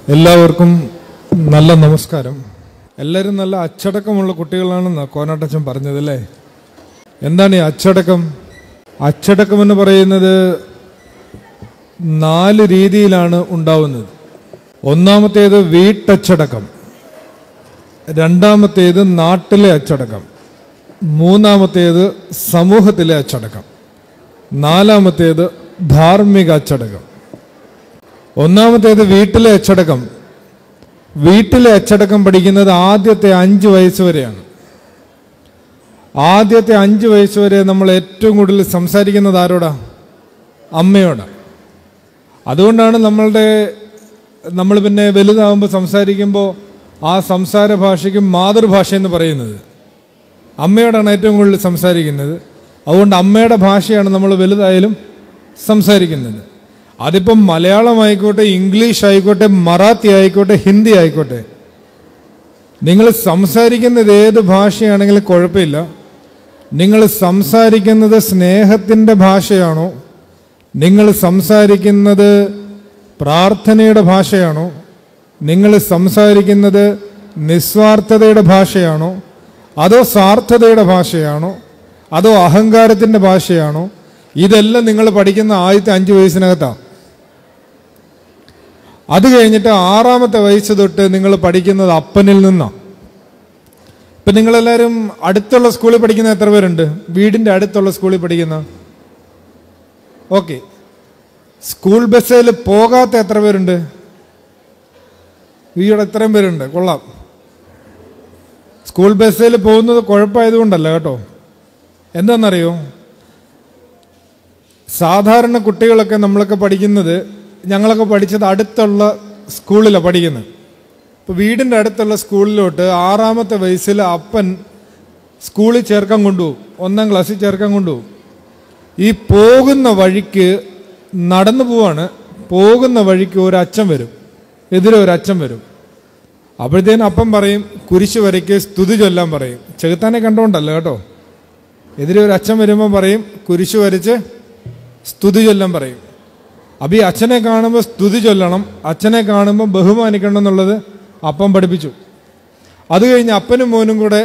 എല്ലാവർക്കും നല്ല നമസ്കാരം എല്ലാവരും നല്ല അച്ചടക്കമുള്ള കുട്ടികളാണെന്ന് കോനാട്ടച്ചൻ പറഞ്ഞതല്ലേ എന്താണ് ഈ അച്ചടക്കം അച്ചടക്കം എന്ന് പറയുന്നത് നാല് രീതിയിലാണ് ഉണ്ടാവുന്നത് ഒന്നാമത്തേത് വീട്ടച്ചടക്കം രണ്ടാമത്തേത് നാട്ടിലെ അച്ചടക്കം മൂന്നാമത്തേത് സമൂഹത്തിലെ അച്ചടക്കം നാലാമത്തേത് ധാർമ്മിക അച്ചടക്കം ഒന്നാമത്തേത് വീട്ടിലെ അച്ചടക്കം വീട്ടിലെ അച്ചടക്കം പഠിക്കുന്നത് ആദ്യത്തെ അഞ്ച് വയസ്സ് വരെയാണ് ആദ്യത്തെ അഞ്ച് വയസ്സ് വരെ നമ്മൾ ഏറ്റവും കൂടുതൽ സംസാരിക്കുന്നത് ആരോടാ അമ്മയോടാണ് അതുകൊണ്ടാണ് നമ്മളുടെ നമ്മൾ പിന്നെ വലുതാകുമ്പോൾ സംസാരിക്കുമ്പോൾ ആ സംസാര ഭാഷയ്ക്ക് മാതൃഭാഷ എന്ന് പറയുന്നത് അമ്മയോടാണ് ഏറ്റവും കൂടുതൽ സംസാരിക്കുന്നത് അതുകൊണ്ട് അമ്മയുടെ ഭാഷയാണ് നമ്മൾ വലുതായാലും സംസാരിക്കുന്നത് അതിപ്പം മലയാളമായിക്കോട്ടെ ഇംഗ്ലീഷ് ആയിക്കോട്ടെ മറാത്തി ആയിക്കോട്ടെ ഹിന്ദി ആയിക്കോട്ടെ നിങ്ങൾ സംസാരിക്കുന്നത് ഏത് ഭാഷയാണെങ്കിലും കുഴപ്പമില്ല നിങ്ങൾ സംസാരിക്കുന്നത് സ്നേഹത്തിൻ്റെ ഭാഷയാണോ നിങ്ങൾ സംസാരിക്കുന്നത് പ്രാർത്ഥനയുടെ ഭാഷയാണോ നിങ്ങൾ സംസാരിക്കുന്നത് നിസ്വാർത്ഥതയുടെ ഭാഷയാണോ അതോ സ്വാർത്ഥതയുടെ ഭാഷയാണോ അതോ അഹങ്കാരത്തിൻ്റെ ഭാഷയാണോ ഇതെല്ലാം നിങ്ങൾ പഠിക്കുന്ന ആദ്യത്തെ അഞ്ച് വയസ്സിനകത്താണ് അത് കഴിഞ്ഞിട്ട് ആറാമത്തെ വയസ്സ് തൊട്ട് നിങ്ങൾ പഠിക്കുന്നത് അപ്പനിൽ നിന്നാണ് ഇപ്പം നിങ്ങളെല്ലാവരും അടുത്തുള്ള സ്കൂളിൽ പഠിക്കുന്ന എത്ര പേരുണ്ട് വീടിൻ്റെ അടുത്തുള്ള സ്കൂളിൽ പഠിക്കുന്ന ഓക്കെ സ്കൂൾ ബസ്സിൽ പോകാത്ത എത്ര പേരുണ്ട് ഈയോടെ എത്രയും പേരുണ്ട് കൊള്ളാം സ്കൂൾ ബസ്സിൽ പോകുന്നത് കുഴപ്പമായതുകൊണ്ടല്ല കേട്ടോ എന്താണെന്നറിയോ സാധാരണ കുട്ടികളൊക്കെ നമ്മളൊക്കെ പഠിക്കുന്നത് ഞങ്ങളൊക്കെ പഠിച്ചത് അടുത്തുള്ള സ്കൂളിലാണ് പഠിക്കുന്നത് ഇപ്പോൾ വീടിൻ്റെ അടുത്തുള്ള സ്കൂളിലോട്ട് ആറാമത്തെ വയസ്സിൽ അപ്പൻ സ്കൂളിൽ ചേർക്കാൻ കൊണ്ടുപോകും ഒന്നാം ക്ലാസ്സിൽ ചേർക്കാൻ കൊണ്ടുപോകും ഈ പോകുന്ന വഴിക്ക് നടന്നു പോവാണ് പോകുന്ന വഴിക്ക് ഒരു അച്ഛൻ വരും എതിരെ ഒരു അച്ഛൻ വരും അപ്പോഴത്തേനും അപ്പം പറയും കുരിശ് വരയ്ക്ക് സ്തുതി ചൊല്ലാൻ പറയും ചെകുത്താനെ കണ്ടുകൊണ്ടല്ല കേട്ടോ എതിരെ ഒരു അച്ഛൻ വരുമ്പോൾ പറയും കുരിശ് വരച്ച് സ്തുതി ചൊല്ലാൻ പറയും അപ്പം ഈ അച്ഛനെ കാണുമ്പോൾ സ്തുതി ചൊല്ലണം അച്ഛനെ കാണുമ്പോൾ ബഹുമാനിക്കണം എന്നുള്ളത് അപ്പം പഠിപ്പിച്ചു അത് കഴിഞ്ഞ് അപ്പനും മോനും കൂടെ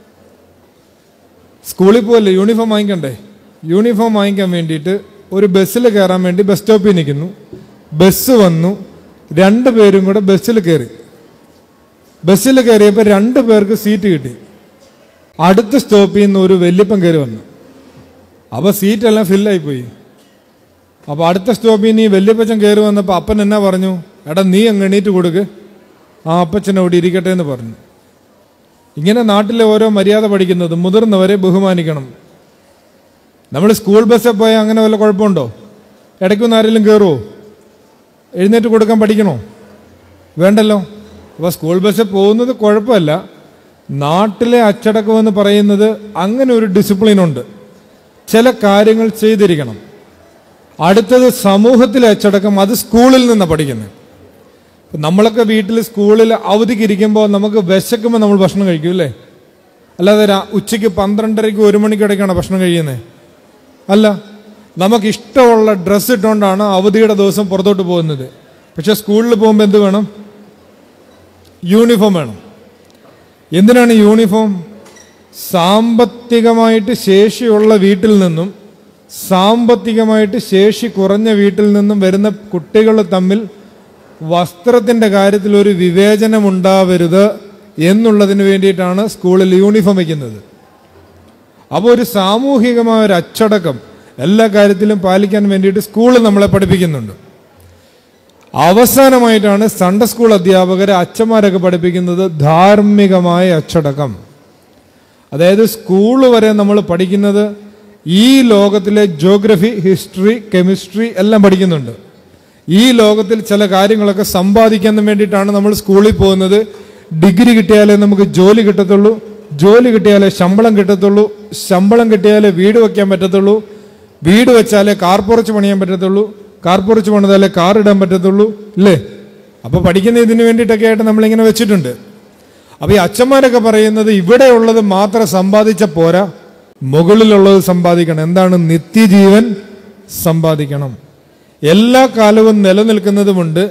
സ്കൂളിൽ പോകല്ലേ യൂണിഫോം വാങ്ങിക്കണ്ടേ യൂണിഫോം വാങ്ങിക്കാൻ വേണ്ടിയിട്ട് ഒരു ബസ്സിൽ കയറാൻ വേണ്ടി ബസ് സ്റ്റോപ്പിൽ നിൽക്കുന്നു ബസ് വന്നു രണ്ട് പേരും കൂടെ ബസ്സിൽ കയറി ബസ്സിൽ കയറിയപ്പോൾ രണ്ട് പേർക്ക് സീറ്റ് കിട്ടി അടുത്ത സ്റ്റോപ്പിൽ നിന്ന് ഒരു വല്യപ്പൻ കയറി വന്നു അപ്പോൾ സീറ്റെല്ലാം ഫില്ലായി പോയി അപ്പോൾ അടുത്ത സ്റ്റോപ്പിൽ നിന്ന് ഈ വല്യപ്പച്ചൻ കയറി വന്നപ്പോൾ അപ്പൻ എന്നാ പറഞ്ഞു എടാ നീ അങ്ങ് എണീറ്റ് കൊടുക്ക് ആ അപ്പച്ചൻ അവിടെ ഇരിക്കട്ടെ എന്ന് പറഞ്ഞു ഇങ്ങനെ നാട്ടിലെ ഓരോ മര്യാദ പഠിക്കുന്നത് മുതിർന്നവരെ ബഹുമാനിക്കണം നമ്മൾ സ്കൂൾ ബസ്സിൽ പോയാൽ അങ്ങനെ വല്ല കുഴപ്പമുണ്ടോ ഇടയ്ക്കൊന്ന് ആരെങ്കിലും കയറുമോ എഴുന്നേറ്റ് കൊടുക്കാൻ പഠിക്കണോ വേണ്ടല്ലോ അപ്പോൾ സ്കൂൾ ബസ്സിൽ പോകുന്നത് കുഴപ്പമല്ല നാട്ടിലെ അച്ചടക്കം എന്ന് പറയുന്നത് അങ്ങനെ ഒരു ഡിസിപ്ലിൻ ഉണ്ട് ചില കാര്യങ്ങൾ ചെയ്തിരിക്കണം അടുത്തത് സമൂഹത്തിലെ അച്ചടക്കം അത് സ്കൂളിൽ നിന്നാണ് പഠിക്കുന്നത് ഇപ്പം നമ്മളൊക്കെ വീട്ടിൽ സ്കൂളിൽ അവധിക്ക് ഇരിക്കുമ്പോൾ നമുക്ക് വിശക്കുമ്പോൾ നമ്മൾ ഭക്ഷണം കഴിക്കും അല്ലേ അല്ലാതെ രാ- ഉച്ചയ്ക്ക് പന്ത്രണ്ടരയ്ക്ക് ഒരു മണിക്കിടയ്ക്കാണ് ഭക്ഷണം കഴിയുന്നത് അല്ല നമുക്ക് ഇഷ്ടമുള്ള ഡ്രസ്സ് ഇട്ടുകൊണ്ടാണ് അവധിയുടെ ദിവസം പുറത്തോട്ട് പോകുന്നത് പക്ഷെ സ്കൂളിൽ പോകുമ്പോൾ എന്ത് വേണം യൂണിഫോം വേണം എന്തിനാണ് യൂണിഫോം സാമ്പത്തികമായിട്ട് ശേഷിയുള്ള വീട്ടിൽ നിന്നും സാമ്പത്തികമായിട്ട് ശേഷി കുറഞ്ഞ വീട്ടിൽ നിന്നും വരുന്ന കുട്ടികൾ തമ്മിൽ വസ്ത്രത്തിൻ്റെ കാര്യത്തിൽ ഒരു വിവേചനം ഉണ്ടാവരുത് എന്നുള്ളതിന് വേണ്ടിയിട്ടാണ് സ്കൂളിൽ യൂണിഫോം വയ്ക്കുന്നത് അപ്പോൾ ഒരു സാമൂഹികമായ ഒരു അച്ചടക്കം എല്ലാ കാര്യത്തിലും പാലിക്കാൻ വേണ്ടിയിട്ട് സ്കൂൾ നമ്മളെ പഠിപ്പിക്കുന്നുണ്ട് അവസാനമായിട്ടാണ് സൺഡേ സ്കൂൾ അധ്യാപകരെ അച്ഛന്മാരൊക്കെ പഠിപ്പിക്കുന്നത് ധാർമ്മികമായ അച്ചടക്കം അതായത് സ്കൂൾ വരെ നമ്മൾ പഠിക്കുന്നത് ഈ ലോകത്തിലെ ജോഗ്രഫി ഹിസ്റ്ററി കെമിസ്ട്രി എല്ലാം പഠിക്കുന്നുണ്ട് ഈ ലോകത്തിൽ ചില കാര്യങ്ങളൊക്കെ സമ്പാദിക്കാൻ വേണ്ടിയിട്ടാണ് നമ്മൾ സ്കൂളിൽ പോകുന്നത് ഡിഗ്രി കിട്ടിയാലേ നമുക്ക് ജോലി കിട്ടത്തുള്ളൂ ജോലി കിട്ടിയാലേ ശമ്പളം കിട്ടത്തുള്ളൂ ശമ്പളം കിട്ടിയാലേ വീട് വയ്ക്കാൻ പറ്റത്തുള്ളൂ വീട് വെച്ചാലേ കാർ പോർച്ച് പണിയാൻ പറ്റത്തുള്ളൂ കാർ പോർച്ച് പണിതാലേ കാർ ഇടാൻ പറ്റത്തുള്ളൂ ഇല്ലേ അപ്പോൾ പഠിക്കുന്ന ഇതിന് വേണ്ടിയിട്ടൊക്കെ ആയിട്ട് നമ്മളിങ്ങനെ വെച്ചിട്ടുണ്ട് അപ്പൊ ഈ അച്ഛന്മാരൊക്കെ പറയുന്നത് ഇവിടെ ഉള്ളത് മാത്രം സമ്പാദിച്ച പോരാ മുകളിലുള്ളത് സമ്പാദിക്കണം എന്താണ് നിത്യജീവൻ സമ്പാദിക്കണം എല്ലാ കാലവും നിലനിൽക്കുന്നതുമുണ്ട്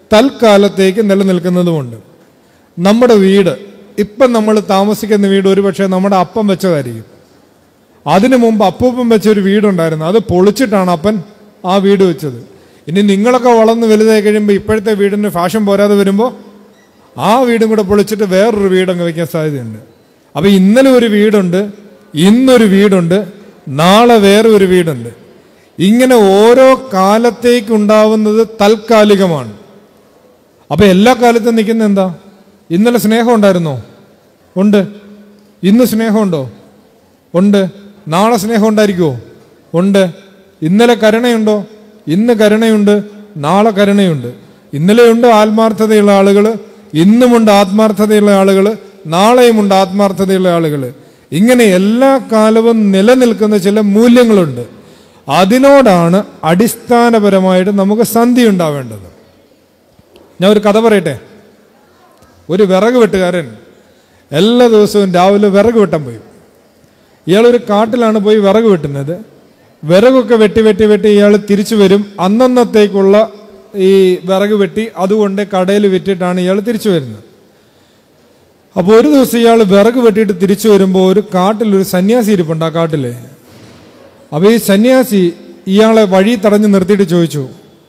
തൽക്കാലത്തേക്ക് നിലനിൽക്കുന്നതുമുണ്ട് നമ്മുടെ വീട് ഇപ്പം നമ്മൾ താമസിക്കുന്ന വീട് ഒരുപക്ഷെ നമ്മുടെ അപ്പം വെച്ചതായിരിക്കും അതിനു മുമ്പ് അപ്പൂപ്പൻ വെച്ച ഒരു വീടുണ്ടായിരുന്നു അത് പൊളിച്ചിട്ടാണ് അപ്പൻ ആ വീട് വെച്ചത് ഇനി നിങ്ങളൊക്കെ വളർന്ന് വലുതായി കഴിയുമ്പോൾ ഇപ്പോഴത്തെ വീടിന് ഫാഷൻ പോരാതെ വരുമ്പോൾ ആ വീടും കൂടെ പൊളിച്ചിട്ട് വേറൊരു വീടങ്ങ് വയ്ക്കാൻ സാധ്യതയുണ്ട് അപ്പം ഇന്നലെ ഒരു വീടുണ്ട് ഇന്നൊരു വീടുണ്ട് നാളെ വേറെ ഒരു വീടുണ്ട് ഇങ്ങനെ ഓരോ കാലത്തേക്കുണ്ടാവുന്നത് താൽക്കാലികമാണ് അപ്പൊ എല്ലാ കാലത്തും നിൽക്കുന്ന എന്താ ഇന്നലെ സ്നേഹം ഉണ്ടായിരുന്നോ ഉണ്ട് ഇന്ന് സ്നേഹമുണ്ടോ ഉണ്ട് നാളെ സ്നേഹം ഉണ്ടായിരിക്കുമോ ഉണ്ട് ഇന്നലെ കരുണയുണ്ടോ ഇന്ന് കരുണയുണ്ട് നാളെ കരുണയുണ്ട് ഇന്നലെയുണ്ട് ആത്മാർത്ഥതയുള്ള ആളുകൾ ഇന്നുമുണ്ട് ആത്മാർത്ഥതയുള്ള ആളുകൾ നാളെയുമുണ്ട് ആത്മാർത്ഥതയുള്ള ആളുകൾ ഇങ്ങനെ എല്ലാ കാലവും നിലനിൽക്കുന്ന ചില മൂല്യങ്ങളുണ്ട് അതിനോടാണ് അടിസ്ഥാനപരമായിട്ട് നമുക്ക് സന്ധി ഉണ്ടാവേണ്ടത് ഞാൻ ഒരു കഥ പറയട്ടെ ഒരു വിറക് വെട്ടുകാരൻ എല്ലാ ദിവസവും രാവിലെ വിറക് വെട്ടാൻ പോയി ഇയാളൊരു കാട്ടിലാണ് പോയി വിറക് വെട്ടുന്നത് വിറകൊക്കെ വെട്ടി വെട്ടി വെട്ടി ഇയാൾ തിരിച്ചു വരും അന്നന്നത്തേക്കുള്ള ഈ വിറക് വെട്ടി അതുകൊണ്ട് കടയിൽ വിറ്റിട്ടാണ് ഇയാൾ തിരിച്ചു വരുന്നത് അപ്പോൾ ഒരു ദിവസം ഇയാൾ വിറക് വെട്ടിയിട്ട് തിരിച്ചു വരുമ്പോൾ ഒരു കാട്ടിൽ ഒരു സന്യാസി ഇരിപ്പുണ്ട് ആ കാട്ടില് അപ്പോൾ ഈ സന്യാസി ഇയാളെ വഴി തടഞ്ഞു നിർത്തിയിട്ട് ചോദിച്ചു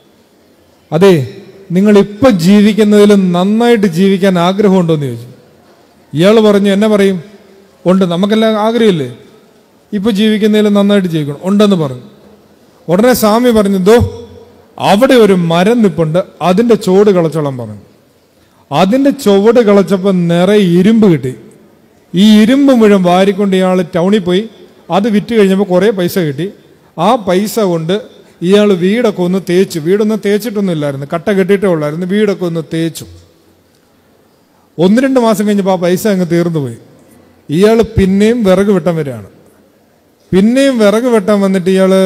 അതെ നിങ്ങൾ ഇപ്പം ജീവിക്കുന്നതിലും നന്നായിട്ട് ജീവിക്കാൻ ആഗ്രഹമുണ്ടോ എന്ന് ചോദിച്ചു ഇയാൾ പറഞ്ഞു എന്നെ പറയും ഉണ്ട് നമുക്കെല്ലാം ആഗ്രഹമില്ലേ ഇപ്പൊ ജീവിക്കുന്നതിലും നന്നായിട്ട് ജീവിക്കണം ഉണ്ടെന്ന് പറഞ്ഞു ഉടനെ സ്വാമി പറഞ്ഞു ദോ അവിടെ ഒരു മരം നിപ്പുണ്ട് അതിന്റെ ചോട് കളച്ചോളം പറഞ്ഞു അതിന്റെ ചുവട് കളച്ചപ്പോൾ നിറയെ ഇരുമ്പ് കിട്ടി ഈ ഇരുമ്പ് മുഴുവൻ വാരിക്കൊണ്ട് ഇയാൾ ടൗണിൽ പോയി അത് വിറ്റ് കഴിഞ്ഞപ്പോൾ കുറേ പൈസ കിട്ടി ആ പൈസ കൊണ്ട് ഇയാൾ വീടൊക്കെ ഒന്ന് തേച്ചു വീടൊന്നും തേച്ചിട്ടൊന്നും ഇല്ലായിരുന്നു കട്ട കെട്ടിയിട്ടേ ഉള്ളായിരുന്നു വീടൊക്കെ ഒന്ന് തേച്ചു ഒന്ന് രണ്ട് മാസം കഴിഞ്ഞപ്പോൾ ആ പൈസ അങ്ങ് തീർന്നു പോയി ഇയാൾ പിന്നെയും വിറക് വെട്ടാൻ വരികയാണ് പിന്നെയും വിറക് വെട്ടാൻ വന്നിട്ട് ഇയാള്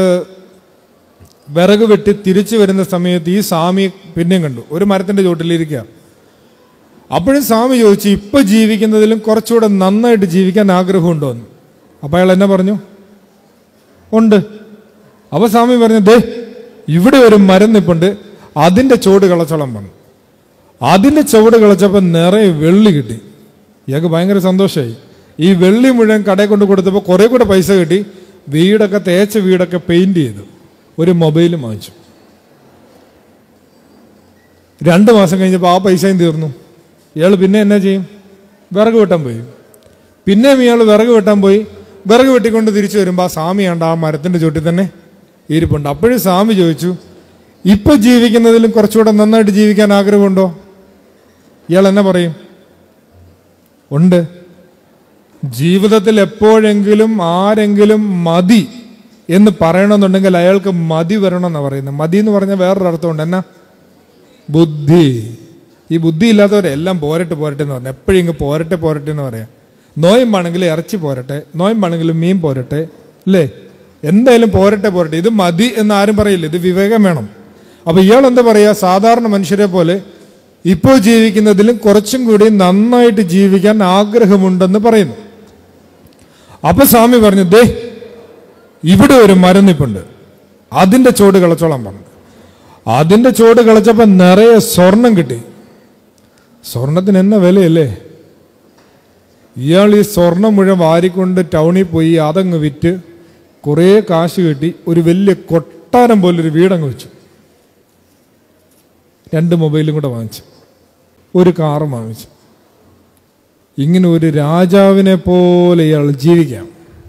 വിറക് വെട്ടി തിരിച്ചു വരുന്ന സമയത്ത് ഈ സ്വാമി പിന്നെയും കണ്ടു ഒരു മരത്തിന്റെ ചോട്ടിലിരിക്കുക അപ്പോഴും സ്വാമി ചോദിച്ചു ഇപ്പൊ ജീവിക്കുന്നതിലും കുറച്ചുകൂടെ നന്നായിട്ട് ജീവിക്കാൻ ആഗ്രഹമുണ്ടോ എന്ന് അപ്പൊ അയാൾ എന്നെ പറഞ്ഞു ഉണ്ട് അപ്പൊ സ്വാമി പറഞ്ഞു ദേ ഇവിടെ ഒരു മരം നിപ്പുണ്ട് അതിന്റെ ചോട് കളച്ചോളം പറഞ്ഞു അതിന്റെ ചുവട് കളച്ചപ്പോൾ നിറയെ വെള്ളി കിട്ടി ഇയാൾക്ക് ഭയങ്കര സന്തോഷമായി ഈ വെള്ളി മുഴുവൻ കടയിൽ കൊണ്ട് കൊടുത്തപ്പോൾ കുറെ കൂടെ പൈസ കിട്ടി വീടൊക്കെ തേച്ച വീടൊക്കെ പെയിന്റ് ചെയ്തു ഒരു മൊബൈലും വാങ്ങിച്ചു രണ്ട് മാസം കഴിഞ്ഞപ്പോൾ ആ പൈസയും തീർന്നു ഇയാൾ പിന്നെ എന്നാ ചെയ്യും വിറക് വെട്ടാൻ പോയി പിന്നെയും ഇയാൾ വിറക് വെട്ടാൻ പോയി വിറക് വെട്ടിക്കൊണ്ട് തിരിച്ചു വരുമ്പോൾ ആ സ്വാമിയാണ്ട് ആ മരത്തിന്റെ ചുട്ടിൽ തന്നെ ഇരിപ്പുണ്ട് അപ്പോഴും സ്വാമി ചോദിച്ചു ഇപ്പൊ ജീവിക്കുന്നതിലും കുറച്ചുകൂടെ നന്നായിട്ട് ജീവിക്കാൻ ആഗ്രഹമുണ്ടോ ഇയാൾ എന്നെ പറയും ഉണ്ട് ജീവിതത്തിൽ എപ്പോഴെങ്കിലും ആരെങ്കിലും മതി എന്ന് പറയണമെന്നുണ്ടെങ്കിൽ അയാൾക്ക് മതി വരണം എന്നാ പറയുന്നത് മതി എന്ന് പറഞ്ഞാൽ വേറൊരു അർത്ഥമുണ്ട് എന്നാ ബുദ്ധി ഈ ബുദ്ധി ഇല്ലാത്തവരെല്ലാം പോരട്ടെ പോരട്ടെ എന്ന് പറഞ്ഞു എപ്പോഴും ഇങ്ങ് പോരട്ടെ പോരട്ടെ എന്ന് പറയാം നോയമ്പാണെങ്കിൽ ഇറച്ചി പോരട്ടെ നോയമ്പാണെങ്കിൽ മീൻ പോരട്ടെ അല്ലേ എന്തായാലും പോരട്ടെ പോരട്ടെ ഇത് മതി എന്ന് ആരും പറയില്ല ഇത് വിവേകം വേണം അപ്പൊ ഇയാൾ എന്താ പറയാ സാധാരണ മനുഷ്യരെ പോലെ ഇപ്പോൾ ജീവിക്കുന്നതിലും കുറച്ചും കൂടി നന്നായിട്ട് ജീവിക്കാൻ ആഗ്രഹമുണ്ടെന്ന് പറയുന്നു അപ്പൊ സ്വാമി പറഞ്ഞു ദേ ഇവിടെ ഒരു മരം നിപ്പുണ്ട് അതിന്റെ ചോട് കളച്ചോളാൻ പറഞ്ഞു അതിന്റെ ചോട് കളച്ചപ്പോ നിറയെ സ്വർണം കിട്ടി സ്വർണത്തിന് എന്ന വിലയല്ലേ ഇയാൾ ഈ സ്വർണം മുഴുവൻ വാരിക്കൊണ്ട് ടൗണിൽ പോയി അതങ്ങ് വിറ്റ് കുറേ കാശ് കിട്ടി ഒരു വലിയ കൊട്ടാരം പോലൊരു വീടങ്ങ് വെച്ചു രണ്ട് മൊബൈലും കൂടെ വാങ്ങിച്ചു ഒരു കാറും വാങ്ങിച്ചു ഇങ്ങനെ ഒരു രാജാവിനെ പോലെ ഇയാൾ ജീവിക്കാം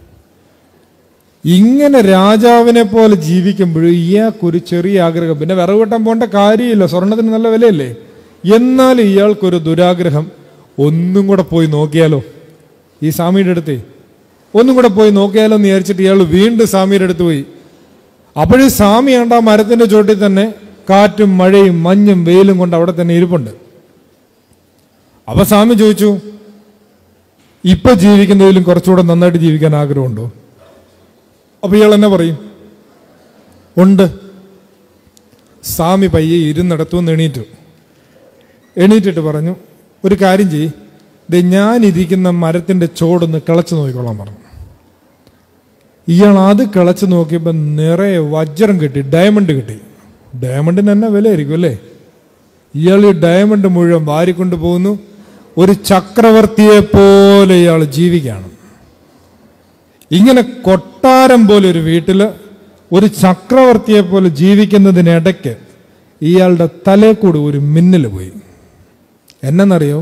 ഇങ്ങനെ രാജാവിനെ പോലെ ജീവിക്കുമ്പോഴും ഇയാൾക്കൊരു ചെറിയ ആഗ്രഹം പിന്നെ വിറവ് വെട്ടാൻ പോകേണ്ട കാര്യമില്ല സ്വർണത്തിന് നല്ല വിലയല്ലേ എന്നാലും ഇയാൾക്കൊരു ദുരാഗ്രഹം ഒന്നും കൂടെ പോയി നോക്കിയാലോ ഈ സ്വാമിയുടെ അടുത്തേ ഒന്നും കൂടെ പോയി നോക്കിയാലോ എന്ന് വിചാരിച്ചിട്ട് ഇയാൾ വീണ്ടും സ്വാമിയുടെ അടുത്ത് പോയി അപ്പോഴും സ്വാമി ആണ്ട് ആ മരത്തിന്റെ ചോട്ടിൽ തന്നെ കാറ്റും മഴയും മഞ്ഞും വെയിലും കൊണ്ട് അവിടെ തന്നെ ഇരിപ്പുണ്ട് അപ്പൊ സ്വാമി ചോദിച്ചു ഇപ്പൊ ജീവിക്കുന്നതിലും കുറച്ചുകൂടെ നന്നായിട്ട് ജീവിക്കാൻ ആഗ്രഹമുണ്ടോ അപ്പൊ ഇയാൾ എന്നെ പറയും ഉണ്ട് സ്വാമി പയ്യെ ഇരുന്നിടത്തുനിന്ന് എണീറ്റു എണീറ്റിട്ട് പറഞ്ഞു ഒരു കാര്യം ചെയ്യ് ദേ ഞാനിരിക്കുന്ന മരത്തിന്റെ ചോടൊന്ന് കിളച്ചു നോക്കിക്കോളാൻ പറഞ്ഞു ഇയാൾ അത് കിളച്ചു നോക്കിയപ്പോൾ നിറയെ വജ്രം കിട്ടി ഡയമണ്ട് കിട്ടി ഡയമണ്ടിന് തന്നെ വിലയായിരിക്കും അല്ലേ ഇയാൾ ഈ ഡയമണ്ട് മുഴുവൻ വാരിക്കൊണ്ട് പോകുന്നു ഒരു ചക്രവർത്തിയെ പോലെ ഇയാൾ ജീവിക്കുകയാണ് ഇങ്ങനെ കൊട്ടാരം പോലെ ഒരു വീട്ടില് ഒരു ചക്രവർത്തിയെ പോലെ ജീവിക്കുന്നതിനിടയ്ക്ക് ഇയാളുടെ തലയിൽ കൂടി ഒരു മിന്നൽ പോയി എന്നെന്നറിയോ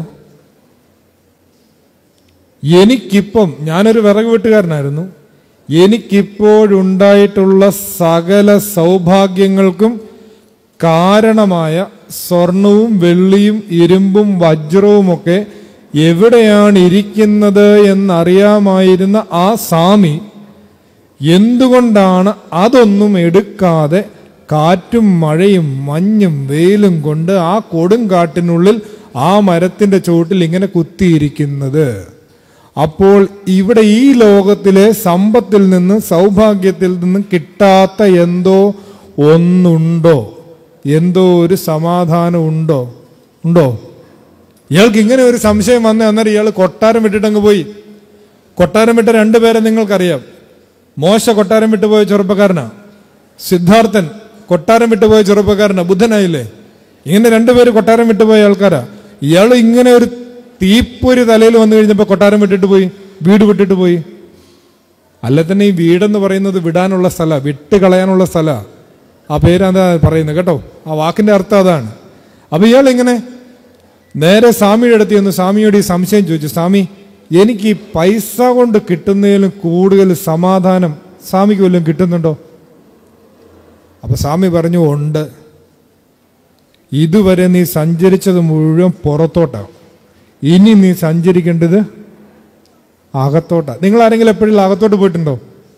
എനിക്കിപ്പം ഞാനൊരു വിറക് വീട്ടുകാരനായിരുന്നു എനിക്കിപ്പോഴുണ്ടായിട്ടുള്ള സകല സൗഭാഗ്യങ്ങൾക്കും കാരണമായ സ്വർണവും വെള്ളിയും ഇരുമ്പും വജ്രവുമൊക്കെ എവിടെയാണ് ഇരിക്കുന്നത് എന്നറിയാമായിരുന്ന ആ സ്വാമി എന്തുകൊണ്ടാണ് അതൊന്നും എടുക്കാതെ കാറ്റും മഴയും മഞ്ഞും വെയിലും കൊണ്ട് ആ കൊടുങ്കാട്ടിനുള്ളിൽ ആ മരത്തിന്റെ ചുവട്ടിൽ ഇങ്ങനെ കുത്തിയിരിക്കുന്നത് അപ്പോൾ ഇവിടെ ഈ ലോകത്തിലെ സമ്പത്തിൽ നിന്ന് സൗഭാഗ്യത്തിൽ നിന്ന് കിട്ടാത്ത എന്തോ ഒന്നുണ്ടോ എന്തോ ഒരു സമാധാനം ഉണ്ടോ ഉണ്ടോ ഇയാൾക്ക് ഇങ്ങനെ ഒരു സംശയം വന്ന അന്നേരം ഇയാൾ കൊട്ടാരം വിട്ടിട്ടങ്ങ് പോയി കൊട്ടാരം വിട്ട രണ്ടുപേരെ നിങ്ങൾക്കറിയാം മോശ കൊട്ടാരം വിട്ടുപോയ ചെറുപ്പക്കാരനാ സിദ്ധാർത്ഥൻ കൊട്ടാരം വിട്ടുപോയ ചെറുപ്പക്കാരനാ ബുദ്ധനായില്ലേ ഇങ്ങനെ രണ്ടുപേര് കൊട്ടാരം വിട്ടുപോയ ആൾക്കാരാ ഇയാൾ ഇങ്ങനെ ഒരു തീപ്പൊരി തലയിൽ വന്നു കഴിഞ്ഞപ്പോൾ കൊട്ടാരം വിട്ടിട്ട് പോയി വീട് വിട്ടിട്ട് പോയി അല്ല തന്നെ ഈ വീടെന്ന് പറയുന്നത് വിടാനുള്ള സ്ഥല വിട്ട് കളയാനുള്ള സ്ഥല ആ പേരാന്താ പറയുന്നത് കേട്ടോ ആ വാക്കിന്റെ അർത്ഥം അതാണ് അപ്പൊ ഇയാൾ ഇങ്ങനെ നേരെ സ്വാമിയുടെ അടുത്ത് ചെന്ന് സ്വാമിയോട് ഈ സംശയം ചോദിച്ചു സ്വാമി എനിക്ക് ഈ പൈസ കൊണ്ട് കിട്ടുന്നതിലും കൂടുതൽ സമാധാനം സ്വാമിക്ക് വല്ലതും കിട്ടുന്നുണ്ടോ അപ്പൊ സ്വാമി പറഞ്ഞു ഉണ്ട് ഇതുവരെ നീ സഞ്ചരിച്ചത് മുഴുവൻ പുറത്തോട്ടാണ് ഇനി നീ സഞ്ചരിക്കേണ്ടത് അകത്തോട്ടാ നിങ്ങൾ ആരെങ്കിലും എപ്പോഴും അകത്തോട്ട് പോയിട്ടുണ്ടോ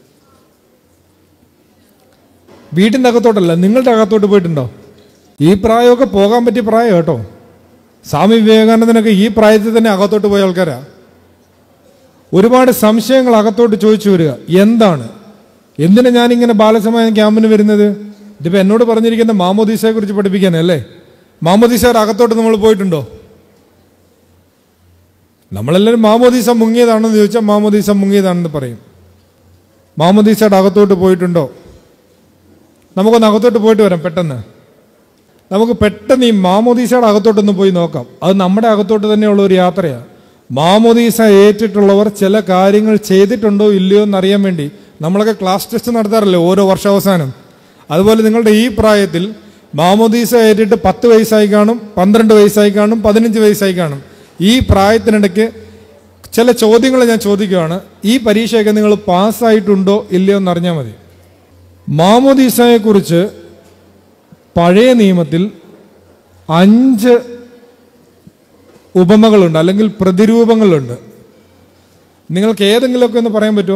വീട്ടിന്റെ അകത്തോട്ടല്ല നിങ്ങളുടെ അകത്തോട്ട് പോയിട്ടുണ്ടോ ഈ പ്രായമൊക്കെ പോകാൻ പറ്റിയ പ്രായം കേട്ടോ സ്വാമി വിവേകാനന്ദനൊക്കെ ഈ പ്രായത്തിൽ തന്നെ അകത്തോട്ട് പോയ ആൾക്കാരാ ഒരുപാട് സംശയങ്ങൾ അകത്തോട്ട് ചോദിച്ചു വരിക എന്താണ് എന്തിനാ ഞാനിങ്ങനെ ബാലസമായ ക്യാമ്പിന് വരുന്നത് ഇതിപ്പോ എന്നോട് പറഞ്ഞിരിക്കുന്ന മാമോദീസയെ കുറിച്ച് പഠിപ്പിക്കാനല്ലേ മാമോദീസയുടെ അകത്തോട്ട് നമ്മൾ പോയിട്ടുണ്ടോ നമ്മളെല്ലാവരും മാമോദീസ മുങ്ങിയതാണെന്ന് ചോദിച്ചാൽ മാമോദീസ മുങ്ങിയതാണെന്ന് പറയും മാമോദീസയുടെ അകത്തോട്ട് പോയിട്ടുണ്ടോ നമുക്കൊന്ന് അകത്തോട്ട് പോയിട്ട് വരാം പെട്ടെന്ന് നമുക്ക് പെട്ടെന്ന് ഈ മാമോദീസയുടെ അകത്തോട്ടൊന്ന് പോയി നോക്കാം അത് നമ്മുടെ അകത്തോട്ട് തന്നെയുള്ള ഒരു യാത്രയാണ് മാമോദീസ ഏറ്റിട്ടുള്ളവർ ചില കാര്യങ്ങൾ ചെയ്തിട്ടുണ്ടോ ഇല്ലയോ എന്നറിയാൻ വേണ്ടി നമ്മളൊക്കെ ക്ലാസ് ടെസ്റ്റ് നടത്താറില്ലേ ഓരോ വർഷാവസാനം അതുപോലെ നിങ്ങളുടെ ഈ പ്രായത്തിൽ മാമോദീസ ഏറ്റിട്ട് പത്ത് വയസ്സായി കാണും പന്ത്രണ്ട് വയസ്സായി കാണും പതിനഞ്ച് വയസ്സായി കാണും ഈ പ്രായത്തിനിടയ്ക്ക് ചില ചോദ്യങ്ങൾ ഞാൻ ചോദിക്കുകയാണ് ഈ പരീക്ഷയൊക്കെ നിങ്ങൾ പാസ്സായിട്ടുണ്ടോ ഇല്ലയോ എന്നറിഞ്ഞാൽ മതി മാമോദീസയെക്കുറിച്ച് പഴയ നിയമത്തിൽ അഞ്ച് ഉപമകളുണ്ട് അല്ലെങ്കിൽ പ്രതിരൂപങ്ങളുണ്ട് നിങ്ങൾക്ക് ഏതെങ്കിലുമൊക്കെ ഒന്ന് പറയാൻ പറ്റുമോ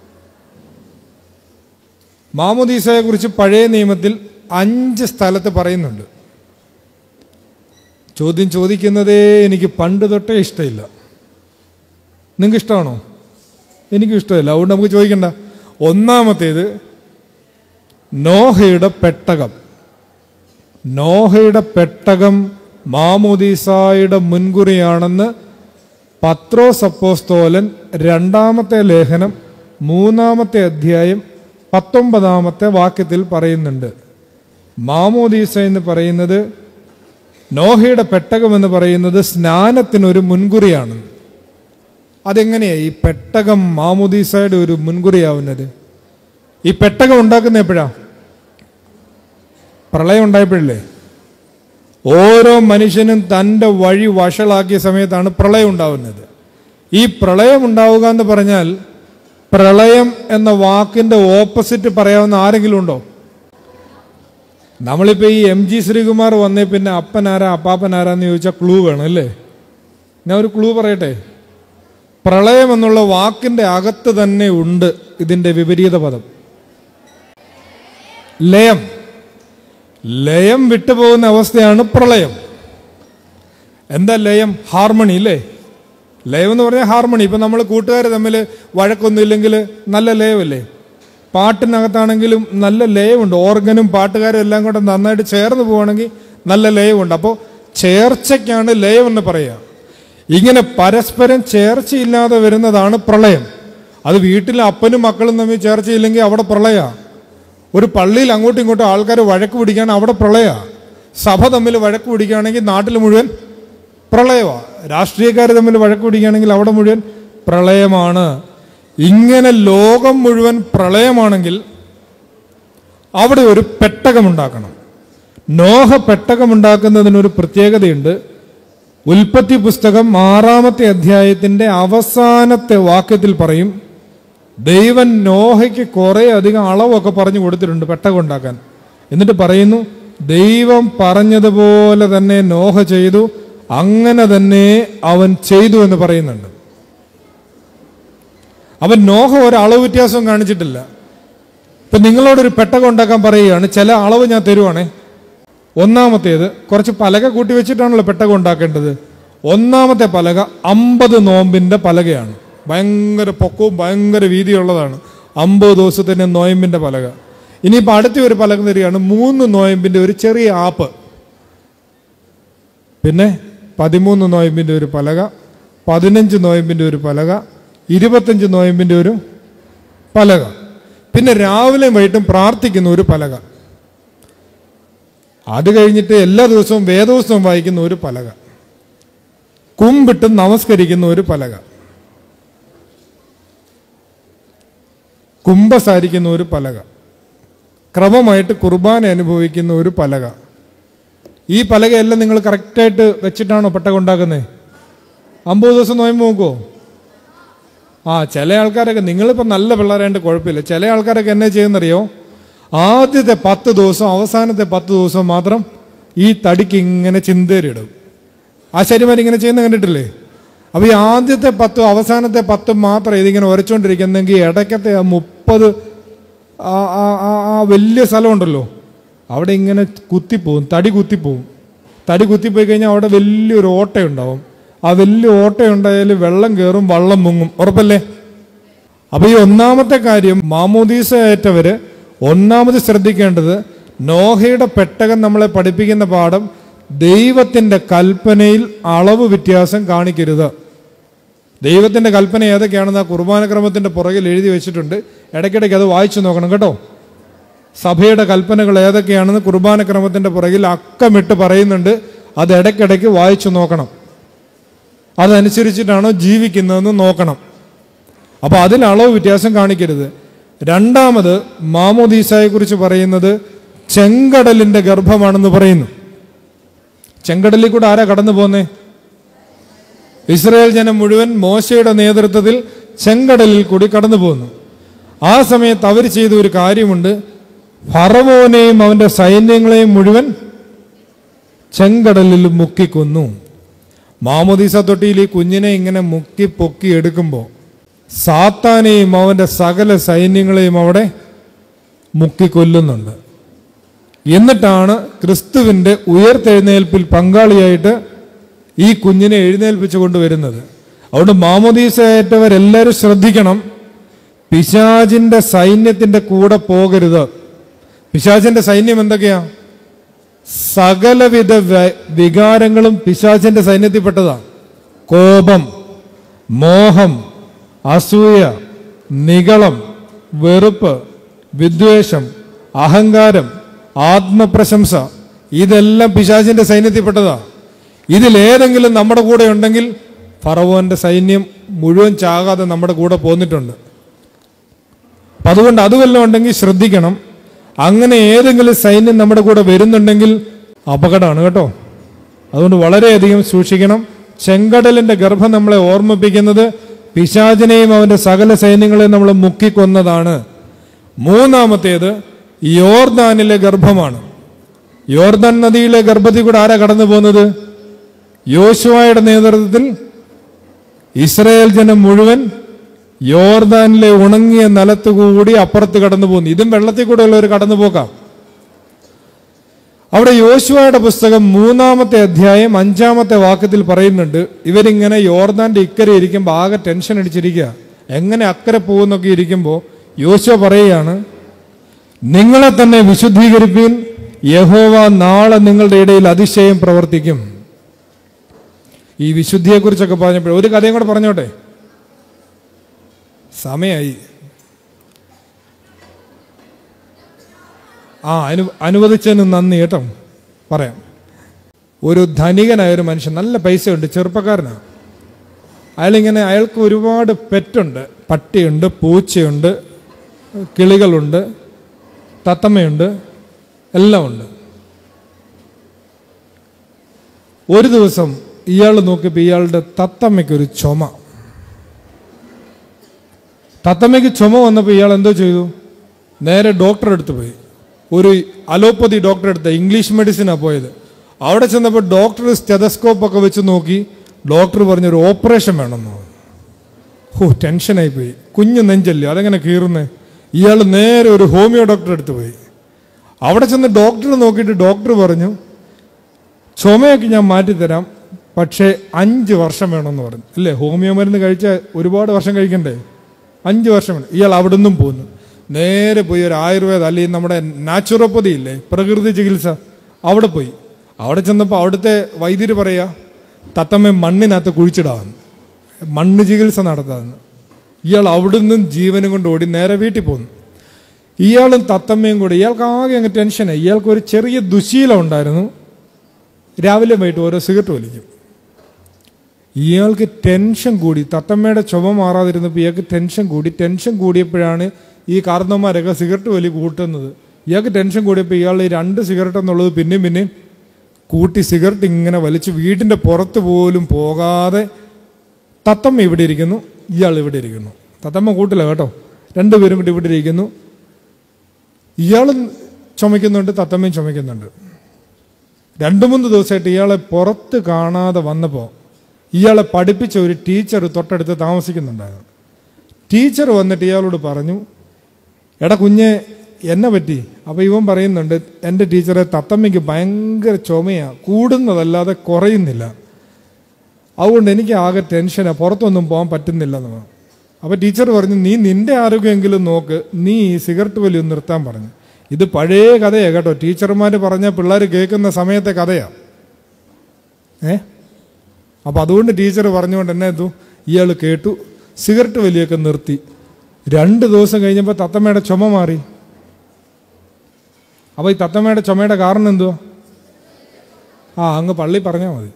മാമോദീസയെ കുറിച്ച് പഴയ നിയമത്തിൽ അഞ്ച് സ്ഥലത്ത് പറയുന്നുണ്ട് ചോദ്യം ചോദിക്കുന്നതേ എനിക്ക് പണ്ട് തൊട്ടേ ഇഷ്ടമില്ല നിങ്ങൾക്ക് ഇഷ്ടമാണോ എനിക്കും ഇഷ്ടമില്ല അതുകൊണ്ട് നമുക്ക് ചോദിക്കണ്ട ഒന്നാമത്തേത് നോഹയുടെ പെട്ടകം നോഹയുടെ പെട്ടകം മാമോദീസായുടെ മുൻകുറിയാണെന്ന് പത്രോസ് അപ്പോസ്തോലൻ രണ്ടാമത്തെ ലേഖനം മൂന്നാമത്തെ അധ്യായം പത്തൊമ്പതാമത്തെ വാക്യത്തിൽ പറയുന്നുണ്ട് മാമോദീസ എന്ന് പറയുന്നത് നോഹയുടെ പെട്ടകം എന്ന് പറയുന്നത് സ്നാനത്തിനൊരു മുൻകുറിയാണ് അതെങ്ങനെയാ ഈ പെട്ടകം മാമോദീസയുടെ ഒരു മുൻകുറിയാവുന്നത് ഈ പെട്ടകം ഉണ്ടാക്കുന്ന എപ്പോഴാ പ്രളയം ഉണ്ടായപ്പോഴല്ലേ ഓരോ മനുഷ്യനും തൻ്റെ വഴി വഷളാക്കിയ സമയത്താണ് പ്രളയം ഉണ്ടാവുന്നത് ഈ പ്രളയം ഉണ്ടാവുക എന്ന് പറഞ്ഞാൽ പ്രളയം എന്ന വാക്കിന്റെ ഓപ്പോസിറ്റ് പറയാവുന്ന ആരെങ്കിലും ഉണ്ടോ നമ്മളിപ്പോ ഈ എം ജി ശ്രീകുമാർ വന്നേ പിന്നെ അപ്പനാരാ അപ്പാപ്പനാരാന്ന് ചോദിച്ചാൽ ക്ലൂ വേണം അല്ലേ ഞാൻ ഒരു ക്ലൂ പറയട്ടെ പ്രളയം എന്നുള്ള വാക്കിന്റെ അകത്ത് തന്നെ ഉണ്ട് ഇതിന്റെ വിപരീത പദം ലയം ലയം വിട്ടുപോകുന്ന അവസ്ഥയാണ് പ്രളയം എന്താ ലയം ഹാർമണി അല്ലേ ലയം എന്ന് പറഞ്ഞാൽ ഹാർമണി ഇപ്പൊ നമ്മൾ കൂട്ടുകാർ തമ്മിൽ വഴക്കൊന്നും ഇല്ലെങ്കിൽ നല്ല ലയമല്ലേ പാട്ടിനകത്താണെങ്കിലും നല്ല ലയമുണ്ട് ഓർഗനും പാട്ടുകാരും എല്ലാം കൂടെ നന്നായിട്ട് ചേർന്ന് പോവുകയാണെങ്കിൽ നല്ല ലയമുണ്ട് അപ്പോൾ ചേർച്ചയ്ക്കാണ് ലയം എന്ന് പറയുക ഇങ്ങനെ പരസ്പരം ചേർച്ചയില്ലാതെ വരുന്നതാണ് പ്രളയം അത് വീട്ടിലെ അപ്പനും മക്കളും തമ്മിൽ ചേർച്ചയില്ലെങ്കിൽ അവിടെ പ്രളയമാണ് ഒരു പള്ളിയിൽ അങ്ങോട്ടും ഇങ്ങോട്ടും ആൾക്കാർ വഴക്ക് പിടിക്കാൻ അവിടെ പ്രളയ സഭ തമ്മിൽ വഴക്ക് പിടിക്കുകയാണെങ്കിൽ നാട്ടിൽ മുഴുവൻ പ്രളയമാണ് രാഷ്ട്രീയക്കാർ തമ്മിൽ വഴക്ക് പിടിക്കുകയാണെങ്കിൽ അവിടെ മുഴുവൻ പ്രളയമാണ് ഇങ്ങനെ ലോകം മുഴുവൻ പ്രളയമാണെങ്കിൽ അവിടെ ഒരു പെട്ടകമുണ്ടാക്കണം നോഹ പെട്ടകമുണ്ടാക്കുന്നതിനൊരു പ്രത്യേകതയുണ്ട് ഉൽപ്പത്തി പുസ്തകം ആറാമത്തെ അധ്യായത്തിന്റെ അവസാനത്തെ വാക്യത്തിൽ പറയും ദൈവൻ നോഹയ്ക്ക് കുറെ അധികം അളവൊക്കെ പറഞ്ഞു കൊടുത്തിട്ടുണ്ട് പെട്ടകം ഉണ്ടാക്കാൻ എന്നിട്ട് പറയുന്നു ദൈവം പറഞ്ഞതുപോലെ തന്നെ നോഹ ചെയ്തു അങ്ങനെ തന്നെ അവൻ ചെയ്തു എന്ന് പറയുന്നുണ്ട് അവൻ നോഹ ഒരു അളവ് വ്യത്യാസവും കാണിച്ചിട്ടില്ല ഇപ്പൊ നിങ്ങളോടൊരു പെട്ടകം ഉണ്ടാക്കാൻ പറയുകയാണ് ചില അളവ് ഞാൻ തരുവാണേ ഒന്നാമത്തേത് കുറച്ച് പലക കൂട്ടി വെച്ചിട്ടാണല്ലോ പെട്ടകം ഉണ്ടാക്കേണ്ടത് ഒന്നാമത്തെ പലക അമ്പത് നോമ്പിന്റെ പലകയാണ് ഭയങ്കര പൊക്കവും ഭയങ്കര വീതിയുള്ളതാണ് അമ്പത് ദിവസത്തിന്റെ നോയമ്പിന്റെ പലക ഇനിയിപ്പോൾ അടുത്ത ഒരു പലക തരികയാണ് മൂന്ന് നോയമ്പിന്റെ ഒരു ചെറിയ ആപ്പ് പിന്നെ പതിമൂന്ന് നോയമ്പിന്റെ ഒരു പലക പതിനഞ്ച് നോയമ്പിന്റെ ഒരു പലക ഇരുപത്തഞ്ച് നോയമ്പിന്റെ ഒരു പലക പിന്നെ രാവിലെയും വൈകിട്ടും പ്രാർത്ഥിക്കുന്ന ഒരു പലക അത് കഴിഞ്ഞിട്ട് എല്ലാ ദിവസവും വേദോത്സവം വായിക്കുന്ന ഒരു പലക കുമ്പിട്ട് നമസ്കരിക്കുന്ന ഒരു പലക കുംഭസാരിക്കുന്ന ഒരു പലക ക്രമമായിട്ട് കുർബാന അനുഭവിക്കുന്ന ഒരു പലക ഈ പലകയെല്ലാം നിങ്ങൾ കറക്റ്റായിട്ട് വെച്ചിട്ടാണോ പെട്ടകം ഉണ്ടാക്കുന്നത് അമ്പത് ദിവസം നോയമ്പ് നോക്കുമോ ആ ചില ആൾക്കാരൊക്കെ നിങ്ങളിപ്പോൾ നല്ല പിള്ളേരായിട്ട് കുഴപ്പമില്ല ചില ആൾക്കാരൊക്കെ എന്നെ ചെയ്യുന്നറിയോ ആദ്യത്തെ പത്ത് ദിവസം അവസാനത്തെ പത്ത് ദിവസം മാത്രം ഈ തടിക്ക് ഇങ്ങനെ ചിന്തേരിടും ആശാരിമാർ ഇങ്ങനെ ചെയ്യുന്ന കണ്ടിട്ടില്ലേ അപ്പോൾ ഈ ആദ്യത്തെ പത്തും അവസാനത്തെ പത്തും മാത്രം ഇതിങ്ങനെ ഉരച്ചുകൊണ്ടിരിക്കുന്നെങ്കിൽ ഇടയ്ക്കത്തെ ആ മുപ്പത് ആ ആ ആ- ആ വലിയ സ്ഥലമുണ്ടല്ലോ അവിടെ ഇങ്ങനെ കുത്തിപ്പോവും തടി കുത്തിപ്പോവും തടി കുത്തിപ്പോയി കഴിഞ്ഞാൽ അവിടെ വലിയൊരു ഓട്ടയുണ്ടാവും ആ വലിയ ഓട്ടയുണ്ടായാൽ വെള്ളം കയറും വള്ളം മുങ്ങും ഉറപ്പല്ലേ അപ്പൊ ഈ ഒന്നാമത്തെ കാര്യം മാമോദീസ ഏറ്റവര് ഒന്നാമത് ശ്രദ്ധിക്കേണ്ടത് നോഹയുടെ പെട്ടകം നമ്മളെ പഠിപ്പിക്കുന്ന പാഠം ദൈവത്തിന്റെ കൽപ്പനയിൽ അളവ് വ്യത്യാസം കാണിക്കരുത് ദൈവത്തിന്റെ കൽപ്പന ഏതൊക്കെയാണെന്ന് ആ കുർബാനക്രമത്തിന്റെ പുറകിൽ എഴുതി വെച്ചിട്ടുണ്ട് ഇടയ്ക്കിടയ്ക്ക് അത് വായിച്ചു നോക്കണം കേട്ടോ സഭയുടെ കൽപ്പനകൾ ഏതൊക്കെയാണെന്ന് കുർബാനക്രമത്തിന്റെ പുറകിൽ അക്കമിട്ട് പറയുന്നുണ്ട് അത് ഇടയ്ക്കിടയ്ക്ക് വായിച്ചു നോക്കണം അതനുസരിച്ചിട്ടാണോ ജീവിക്കുന്നതെന്ന് നോക്കണം അപ്പൊ അതിൽ അളവ് വ്യത്യാസം കാണിക്കരുത് രണ്ടാമത് മാമോദീസായെ കുറിച്ച് പറയുന്നത് ചെങ്കടലിന്റെ ഗർഭമാണെന്ന് പറയുന്നു ചെങ്കടലിൽ കൂടെ ആരാ കടന്നു പോന്നേ ഇസ്രായേൽ ജനം മുഴുവൻ മോശയുടെ നേതൃത്വത്തിൽ ചെങ്കടലിൽ കൂടി കടന്നു പോകുന്നു ആ സമയത്ത് അവർ ചെയ്ത ഒരു കാര്യമുണ്ട് ഫറവോനെയും അവന്റെ സൈന്യങ്ങളെയും മുഴുവൻ ചെങ്കടലിൽ മുക്കിക്കൊന്നു മാമോദീസ തൊട്ടിയിൽ ഈ കുഞ്ഞിനെ ഇങ്ങനെ മുക്കി പൊക്കി എടുക്കുമ്പോൾ സാത്താനെയും അവന്റെ സകല സൈന്യങ്ങളെയും അവിടെ മുക്കിക്കൊല്ലുന്നുണ്ട് എന്നിട്ടാണ് ക്രിസ്തുവിന്റെ ഉയർത്തെഴുന്നേൽപ്പിൽ പങ്കാളിയായിട്ട് ഈ കുഞ്ഞിനെ എഴുന്നേൽപ്പിച്ചു കൊണ്ടുവരുന്നത് അതുകൊണ്ട് മാമോദീസയേറ്റവരെല്ലാവരും ശ്രദ്ധിക്കണം പിശാചിന്റെ സൈന്യത്തിന്റെ കൂടെ പോകരുത് പിശാചിന്റെ സൈന്യം എന്തൊക്കെയാ സകലവിധ വ- വികാരങ്ങളും പിശാചിന്റെ സൈന്യത്തിൽപ്പെട്ടതാ കോപം മോഹം അസൂയ നികളം വെറുപ്പ് വിദ്വേഷം അഹങ്കാരം ആത്മപ്രശംസ ഇതെല്ലാം പിശാചിന്റെ സൈന്യത്തിൽപ്പെട്ടതാ ഇതിലേതെങ്കിലും നമ്മുടെ കൂടെ ഉണ്ടെങ്കിൽ ഫറവോന്റെ സൈന്യം മുഴുവൻ ചാകാതെ നമ്മുടെ കൂടെ പോന്നിട്ടുണ്ട് അപ്പൊ അതുകൊണ്ട് അത് വല്ലതും ഉണ്ടെങ്കിൽ ശ്രദ്ധിക്കണം അങ്ങനെ ഏതെങ്കിലും സൈന്യം നമ്മുടെ കൂടെ വരുന്നുണ്ടെങ്കിൽ അപകടമാണ് കേട്ടോ അതുകൊണ്ട് വളരെയധികം സൂക്ഷിക്കണം ചെങ്കടലിന്റെ ഗർഭം നമ്മളെ ഓർമ്മിപ്പിക്കുന്നത് പിശാചിനെയും അവന്റെ സകല സൈന്യങ്ങളെയും നമ്മൾ മുക്കിക്കൊന്നതാണ് മൂന്നാമത്തേത് യോർദാനിലെ ഗർഭമാണ് യോർദാൻ നദിയിലെ ഗർഭത്തിൽ കൂടെ ആരാ കടന്നു പോകുന്നത് യോശുവായുടെ നേതൃത്വത്തിൽ ഇസ്രായേൽ ജനം മുഴുവൻ യോർദാനിലെ ഉണങ്ങിയ നിലത്തുകൂടി അപ്പുറത്ത് കടന്നു പോകുന്നു ഇതും വെള്ളത്തിൽ കൂടെയുള്ള ഒരു കടന്നു പോക്കാം അവിടെ യോശുവയുടെ പുസ്തകം മൂന്നാമത്തെ അധ്യായം അഞ്ചാമത്തെ വാക്യത്തിൽ പറയുന്നുണ്ട് ഇവരിങ്ങനെ യോർദാന്റെ ഇക്കരെ ഇരിക്കുമ്പോൾ ആകെ ടെൻഷൻ അടിച്ചിരിക്കുക എങ്ങനെ അക്കരെ പോകുന്നൊക്കെ ഇരിക്കുമ്പോൾ യോശുവ പറയുകയാണ് നിങ്ങളെ തന്നെ വിശുദ്ധീകരിപ്പീൻ യഹോവ നാളെ നിങ്ങളുടെ ഇടയിൽ അതിശയം പ്രവർത്തിക്കും ഈ വിശുദ്ധിയെക്കുറിച്ചൊക്കെ പറഞ്ഞപ്പോൾ ഒരു കഥയും കൂടെ പറഞ്ഞോട്ടെ സമയായി ആ അനു അനുവദിച്ചതിന് നന്ദി കേട്ടോ പറയാം ഒരു ധനികനായ ഒരു മനുഷ്യൻ നല്ല പൈസയുണ്ട് ചെറുപ്പക്കാരനാണ് അയാളിങ്ങനെ അയാൾക്ക് ഒരുപാട് പെറ്റുണ്ട് പട്ടിയുണ്ട് പൂച്ചയുണ്ട് കിളികളുണ്ട് തത്തമ്മയുണ്ട് എല്ലാം ഉണ്ട് ഒരു ദിവസം ഇയാൾ നോക്കിയപ്പോൾ ഇയാളുടെ തത്തമ്മയ്ക്കൊരു ചുമ തത്തമ്മയ്ക്ക് ചുമ വന്നപ്പോൾ ഇയാൾ എന്തോ ചെയ്തു നേരെ ഡോക്ടറെ അടുത്ത് പോയി ഒരു അലോപ്പതി ഡോക്ടറെ അടുത്ത് ഇംഗ്ലീഷ് മെഡിസിനാണ് പോയത് അവിടെ ചെന്നപ്പോൾ ഡോക്ടർ സ്റ്റെതസ്കോപ്പ് ഒക്കെ വെച്ച് നോക്കി ഡോക്ടർ പറഞ്ഞൊരു ഓപ്പറേഷൻ വേണമെന്ന് പറഞ്ഞു ഓ ടെൻഷനായി പോയി കുഞ്ഞു നെഞ്ചല്ലേ അതെങ്ങനെ കീറുന്നേ ഇയാൾ നേരെ ഒരു ഹോമിയോ ഡോക്ടറെ അടുത്ത് പോയി അവിടെ ചെന്ന് ഡോക്ടറെ നോക്കിയിട്ട് ഡോക്ടർ പറഞ്ഞു ചുമയൊക്കെ ഞാൻ മാറ്റിത്തരാം പക്ഷേ അഞ്ച് വർഷം വേണമെന്ന് പറഞ്ഞു അല്ലേ ഹോമിയോ മരുന്ന് കഴിച്ചാൽ ഒരുപാട് വർഷം കഴിക്കണ്ടേ അഞ്ച് വർഷം വേണം ഇയാൾ അവിടെ നിന്നും പോന്നു നേരെ പോയി ഒരു ആയുർവേദ അല്ലെങ്കിൽ നമ്മുടെ നാച്ചുറോപ്പതി ഇല്ലേ പ്രകൃതി ചികിത്സ അവിടെ പോയി അവിടെ ചെന്നപ്പോൾ അവിടുത്തെ വൈദ്യര് പറയാ തത്തമ്മ മണ്ണിനകത്ത് കുഴിച്ചിടാമെന്ന് മണ്ണ് ചികിത്സ നടത്താമെന്ന് ഇയാൾ അവിടുന്ന് ജീവനും കൊണ്ട് ഓടി നേരെ വീട്ടിൽ പോന്നു ഇയാളും തത്തമ്മയും കൂടി ഇയാൾക്ക് ആകെ അങ്ങ് ടെൻഷനായി ഇയാൾക്ക് ഒരു ചെറിയ ദുശീലം ഉണ്ടായിരുന്നു രാവിലെ വൈകിട്ട് ഓരോ സിഗരറ്റ് വലിക്കും ഇയാൾക്ക് ടെൻഷൻ കൂടി തത്തമ്മയുടെ ചുമ മാറാതിരുന്നപ്പോൾ ഇയാൾക്ക് ടെൻഷൻ കൂടി ടെൻഷൻ കൂടിയപ്പോഴാണ് ഈ കാർന്നന്മാരൊക്കെ സിഗരറ്റ് വലി കൂട്ടുന്നത് ഇയാൾക്ക് ടെൻഷൻ കൂടിയപ്പോൾ ഇയാൾ ഈ രണ്ട് സിഗരറ്റ് എന്നുള്ളത് പിന്നെയും പിന്നെയും കൂട്ടി സിഗരറ്റ് ഇങ്ങനെ വലിച്ച് വീടിൻ്റെ പുറത്ത് പോലും പോകാതെ തത്തമ്മ ഇവിടെ ഇരിക്കുന്നു ഇയാൾ ഇവിടെ ഇരിക്കുന്നു തത്തമ്മ കൂട്ടില്ല കേട്ടോ രണ്ടുപേരും കൂടി ഇവിടെ ഇരിക്കുന്നു ഇയാളും ചുമയ്ക്കുന്നുണ്ട് തത്തമ്മയും ചുമയ്ക്കുന്നുണ്ട് രണ്ടു മൂന്ന് ദിവസമായിട്ട് ഇയാളെ പുറത്ത് കാണാതെ വന്നപ്പോൾ ഇയാളെ പഠിപ്പിച്ച ഒരു ടീച്ചർ തൊട്ടടുത്ത് താമസിക്കുന്നുണ്ടായിരുന്നു ടീച്ചർ വന്നിട്ട് ഇയാളോട് പറഞ്ഞു എടാ കുഞ്ഞെ എന്നെ പറ്റി അപ്പോൾ ഇവൻ പറയുന്നുണ്ട് എൻ്റെ ടീച്ചറെ തത്തമ്മയ്ക്ക് ഭയങ്കര ചുമയാ കൂടുന്നതല്ലാതെ കുറയുന്നില്ല അതുകൊണ്ട് എനിക്ക് ആകെ ടെൻഷനാണ് പുറത്തൊന്നും പോകാൻ പറ്റുന്നില്ല എന്ന് പറഞ്ഞു അപ്പോൾ ടീച്ചർ പറഞ്ഞു നീ നിന്റെ ആരോഗ്യമെങ്കിലും നോക്ക് നീ ഈ സിഗരറ്റ് വലി ഒന്ന് നിർത്താൻ പറഞ്ഞു ഇത് പഴയ കഥയാണ് കേട്ടോ ടീച്ചർമാർ പറഞ്ഞ പിള്ളേർ കേൾക്കുന്ന സമയത്തെ കഥയാണ് ഏ അപ്പം അതുകൊണ്ട് ടീച്ചർ പറഞ്ഞുകൊണ്ട് എന്നെ എത്തു ഇയാൾ കേട്ടു സിഗരറ്റ് വലിയൊക്കെ നിർത്തി രണ്ട് ദിവസം കഴിഞ്ഞപ്പോൾ തത്തമ്മയുടെ ചുമ മാറി അപ്പോൾ ഈ തത്തമ്മയുടെ ചുമയുടെ കാരണം എന്തുവാ ആ അങ്ങ് പള്ളി പറഞ്ഞാൽ മതി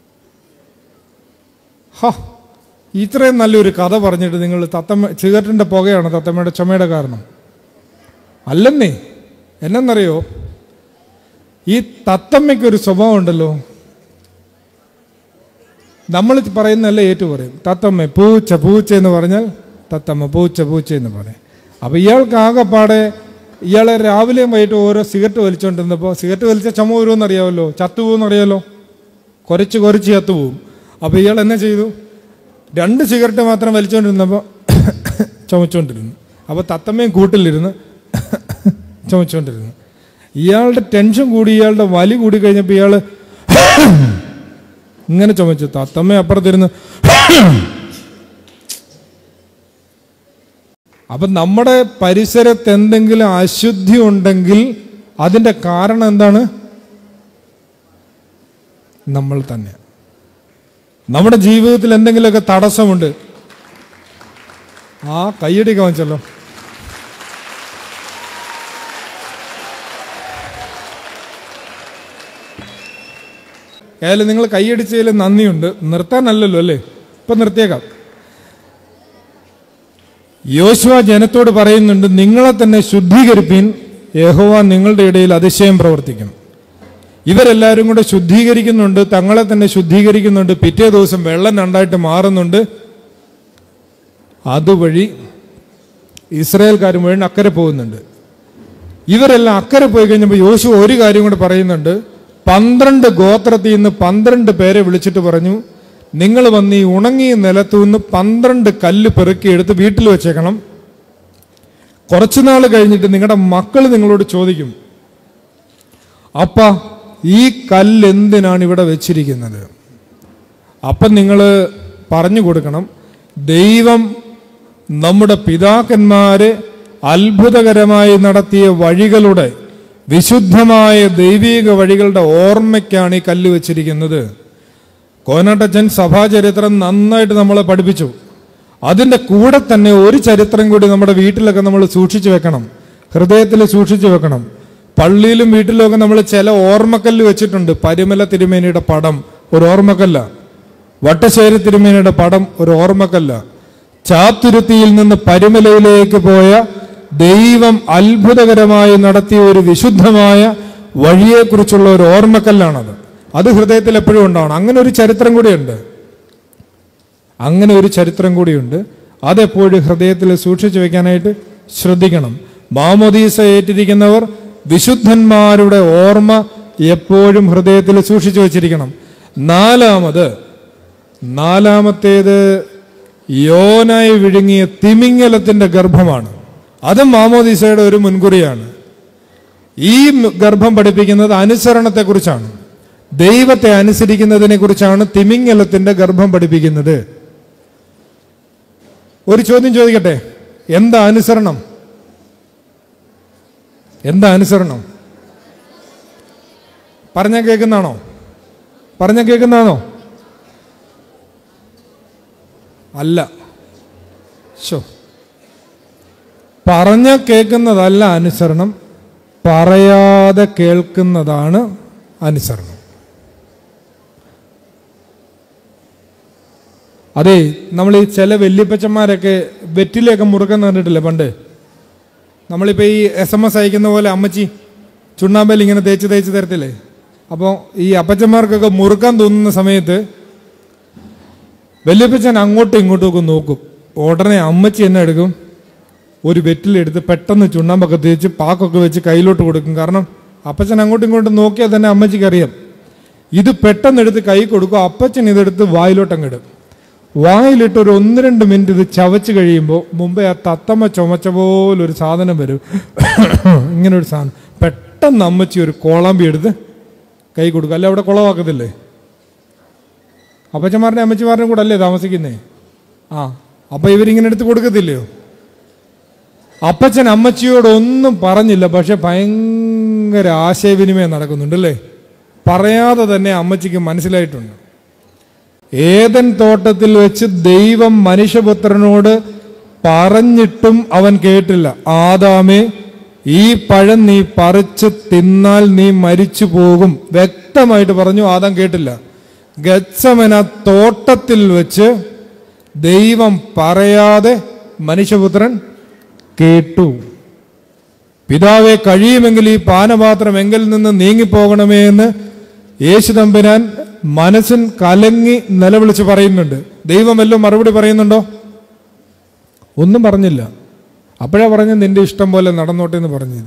ഹ ഇത്രയും നല്ലൊരു കഥ പറഞ്ഞിട്ട് നിങ്ങൾ തത്തമ്മ സിഗരറ്റിൻ്റെ പുകയാണ് തത്തമ്മയുടെ ചുമയുടെ കാരണം അല്ലെന്നേ എന്നെന്നറിയോ ഈ തത്തമ്മയ്ക്കൊരു സ്വഭാവം ഉണ്ടല്ലോ നമ്മൾ പറയുന്നതല്ല ഏറ്റു പറയും തത്തമ്മ പൂച്ച പൂച്ച എന്ന് പറഞ്ഞാൽ തത്തമ്മ പൂച്ച പൂച്ച എന്ന് പറയും അപ്പോൾ ഇയാൾക്ക് ആകെപ്പാടെ ഇയാളെ രാവിലെയും വൈകിട്ട് ഓരോ സിഗരറ്റ് വലിച്ചുകൊണ്ടിരുന്നപ്പോൾ സിഗരറ്റ് വലിച്ച ചുമ വരുമെന്ന് അറിയാമല്ലോ ചത്തുപോകുമെന്ന് അറിയാമല്ലോ കുറച്ച് കുറച്ച് ചത്തുപോകും അപ്പോൾ ഇയാൾ എന്നാ ചെയ്തു രണ്ട് സിഗരറ്റ് മാത്രം വലിച്ചുകൊണ്ടിരുന്നപ്പോൾ ചുമച്ചുകൊണ്ടിരുന്നു അപ്പോൾ തത്തമ്മയും കൂട്ടിലിരുന്ന് ചുമച്ചുകൊണ്ടിരുന്നു ഇയാളുടെ ടെൻഷൻ കൂടി ഇയാളുടെ വലി കൂടി കഴിഞ്ഞപ്പോൾ ഇയാൾ ഇങ്ങനെ ചുമച്ചു തത്തമ്മ അപ്പുറത്തിരുന്ന് അപ്പൊ നമ്മുടെ പരിസരത്ത് എന്തെങ്കിലും അശുദ്ധി ഉണ്ടെങ്കിൽ അതിന്റെ കാരണം എന്താണ് നമ്മൾ തന്നെ നമ്മുടെ ജീവിതത്തിൽ എന്തെങ്കിലുമൊക്കെ തടസ്സമുണ്ട് ആ കയ്യടി കാണിച്ചല്ലോ ഏതായാലും നിങ്ങൾ കൈയടിച്ചതിൽ നന്ദിയുണ്ട് നിർത്താനല്ലല്ലോ അല്ലേ ഇപ്പൊ നിർത്തിയേക്കാം യോശുവ ജനത്തോട് പറയുന്നുണ്ട് നിങ്ങളെ തന്നെ ശുദ്ധീകരിപ്പീൻ യഹോവ നിങ്ങളുടെ ഇടയിൽ അതിശയം പ്രവർത്തിക്കും ഇവരെല്ലാവരും കൂടെ ശുദ്ധീകരിക്കുന്നുണ്ട് തങ്ങളെ തന്നെ ശുദ്ധീകരിക്കുന്നുണ്ട് പിറ്റേ ദിവസം വെള്ളം രണ്ടായിട്ട് മാറുന്നുണ്ട് അതുവഴി ഇസ്രായേൽക്കാർ മുഴുവൻ അക്കരെ പോകുന്നുണ്ട് ഇവരെല്ലാം അക്കരെ പോയി കഴിഞ്ഞപ്പോൾ യോശു ഒരു കാര്യം കൂടെ പറയുന്നുണ്ട് പന്ത്രണ്ട് ഗോത്രത്തിൽ നിന്ന് പന്ത്രണ്ട് പേരെ വിളിച്ചിട്ട് പറഞ്ഞു നിങ്ങൾ വന്ന് ഈ ഉണങ്ങിയ നിലത്തു നിന്ന് പന്ത്രണ്ട് കല്ല് പെറുക്കിയെടുത്ത് വീട്ടിൽ വെച്ചേക്കണം കുറച്ചു നാൾ കഴിഞ്ഞിട്ട് നിങ്ങളുടെ മക്കൾ നിങ്ങളോട് ചോദിക്കും അപ്പ ഈ കല്ല് എന്തിനാണ് ഇവിടെ വെച്ചിരിക്കുന്നത് അപ്പം നിങ്ങൾ പറഞ്ഞു കൊടുക്കണം ദൈവം നമ്മുടെ പിതാക്കന്മാരെ അത്ഭുതകരമായി നടത്തിയ വഴികളുടെ വിശുദ്ധമായ ദൈവീക വഴികളുടെ ഓർമ്മയ്ക്കാണ് ഈ കല്ല് വെച്ചിരിക്കുന്നത് കോനാട്ടച്ചൻ സഭാചരിത്രം നന്നായിട്ട് നമ്മളെ പഠിപ്പിച്ചു അതിൻ്റെ കൂടെ തന്നെ ഒരു ചരിത്രം കൂടി നമ്മുടെ വീട്ടിലൊക്കെ നമ്മൾ സൂക്ഷിച്ചു വെക്കണം ഹൃദയത്തിൽ സൂക്ഷിച്ചു വെക്കണം പള്ളിയിലും വീട്ടിലും ഒക്കെ നമ്മൾ ചില ഓർമ്മക്കല്ല് വെച്ചിട്ടുണ്ട് പരിമല തിരുമേനിയുടെ പടം ഒരു ഓർമ്മക്കല്ല വട്ടശ്ശേരി തിരുമേനിയുടെ പടം ഒരു ഓർമ്മക്കല്ല ചാത്തുരുത്തിയിൽ നിന്ന് പരിമലയിലേക്ക് പോയ ദൈവം അത്ഭുതകരമായി നടത്തിയ ഒരു വിശുദ്ധമായ വഴിയെക്കുറിച്ചുള്ള ഒരു ഓർമ്മക്കല്ലാണത് അത് ഹൃദയത്തിൽ എപ്പോഴും ഉണ്ടാവണം അങ്ങനെ ഒരു ചരിത്രം കൂടിയുണ്ട് അങ്ങനെ ഒരു ചരിത്രം കൂടിയുണ്ട് അതെപ്പോഴും ഹൃദയത്തിൽ സൂക്ഷിച്ചു വെക്കാനായിട്ട് ശ്രദ്ധിക്കണം മാമോദീസ ഏറ്റിരിക്കുന്നവർ വിശുദ്ധന്മാരുടെ ഓർമ്മ എപ്പോഴും ഹൃദയത്തിൽ സൂക്ഷിച്ചു വച്ചിരിക്കണം നാലാമത് നാലാമത്തേത് യോനായി വിഴുങ്ങിയ തിമിംഗലത്തിന്റെ ഗർഭമാണ് അതും മാമോദീസയുടെ ഒരു മുൻകുറിയാണ് ഈ ഗർഭം പഠിപ്പിക്കുന്നത് അനുസരണത്തെക്കുറിച്ചാണ് ദൈവത്തെ അനുസരിക്കുന്നതിനെ കുറിച്ചാണ് തിമിംഗലത്തിന്റെ ഗർഭം പഠിപ്പിക്കുന്നത് ഒരു ചോദ്യം ചോദിക്കട്ടെ എന്താ അനുസരണം എന്താ അനുസരണം പറഞ്ഞ കേൾക്കുന്നതാണോ പറഞ്ഞ കേൾക്കുന്നതാണോ അല്ല ശോ പറഞ്ഞ കേൾക്കുന്നതല്ല അനുസരണം പറയാതെ കേൾക്കുന്നതാണ് അനുസരണം അതെ നമ്മൾ ഈ ചില വല്യപ്പച്ചന്മാരൊക്കെ വെറ്റിലൊക്കെ മുറുക്കം കണ്ടിട്ടില്ലേ പണ്ട് നമ്മളിപ്പോൾ ഈ എസ് എം എസ് അയക്കുന്ന പോലെ അമ്മച്ചി ചുണ്ണാമ്പൽ ഇങ്ങനെ തേച്ച് തേച്ച് തരത്തില്ലേ അപ്പോൾ ഈ അപ്പച്ചന്മാർക്കൊക്കെ മുറുക്കാൻ തോന്നുന്ന സമയത്ത് വല്യപ്പച്ചൻ അങ്ങോട്ടും ഇങ്ങോട്ടും ഒക്കെ നോക്കും ഉടനെ അമ്മച്ചി എന്നെ എടുക്കും ഒരു വെറ്റിലെടുത്ത് പെട്ടെന്ന് ചുണ്ണാമ്പൊക്കെ തേച്ച് പാക്കൊക്കെ വെച്ച് കയ്യിലോട്ട് കൊടുക്കും കാരണം അപ്പച്ചൻ അങ്ങോട്ടും ഇങ്ങോട്ടും നോക്കിയാൽ തന്നെ അമ്മച്ചിക്ക് അറിയാം ഇത് പെട്ടെന്ന് എടുത്ത് കൈ കൊടുക്കും അപ്പച്ചൻ ഇതെടുത്ത് വായിലോട്ടങ്ങ് ഇടും വായിലിട്ട് ഒരു ഒന്ന് രണ്ട് മിനിറ്റ് ഇത് ചവച്ച് കഴിയുമ്പോൾ മുമ്പേ ആ തത്തമ്മ ചുമച്ച പോലെ ഒരു സാധനം വരും ഇങ്ങനെ ഒരു സാധനം പെട്ടെന്ന് അമ്മച്ചി ഒരു കോളാമ്പി എടുത്ത് കൈ കൊടുക്കും അല്ലെ അവിടെ കുളവാക്കത്തില്ലേ അപ്പച്ചന്മാരുടെ അമ്മച്ചിമാരുടെ കൂടെ അല്ലേ താമസിക്കുന്നേ ആ അപ്പൊ ഇവരിങ്ങനെ എടുത്ത് കൊടുക്കത്തില്ലയോ അപ്പച്ചൻ അമ്മച്ചിയോട് ഒന്നും പറഞ്ഞില്ല പക്ഷെ ഭയങ്കര ആശയവിനിമയം നടക്കുന്നുണ്ടല്ലേ പറയാതെ തന്നെ അമ്മച്ചിക്ക് മനസ്സിലായിട്ടുണ്ട് ഏതൻ തോട്ടത്തിൽ വെച്ച് ദൈവം മനുഷ്യപുത്രനോട് പറഞ്ഞിട്ടും അവൻ കേട്ടില്ല ആദാമേ ഈ പഴം നീ പറിച്ച് തിന്നാൽ നീ മരിച്ചു പോകും വ്യക്തമായിട്ട് പറഞ്ഞു ആദാം കേട്ടില്ല ഗച്ചമന തോട്ടത്തിൽ വെച്ച് ദൈവം പറയാതെ മനുഷ്യപുത്രൻ കേട്ടു പിതാവെ കഴിയുമെങ്കിൽ ഈ പാനപാത്രം എങ്കിൽ നിന്ന് നീങ്ങിപ്പോകണമേ എന്ന് യേശു തമ്പുരാൻ മനസ്സിൻ കലങ്ങി നിലവിളിച്ച് പറയുന്നുണ്ട് ദൈവം വല്ലതും മറുപടി പറയുന്നുണ്ടോ ഒന്നും പറഞ്ഞില്ല അപ്പോഴാ പറഞ്ഞ് നിന്റെ ഇഷ്ടം പോലെ നടന്നോട്ടെ എന്ന് പറഞ്ഞത്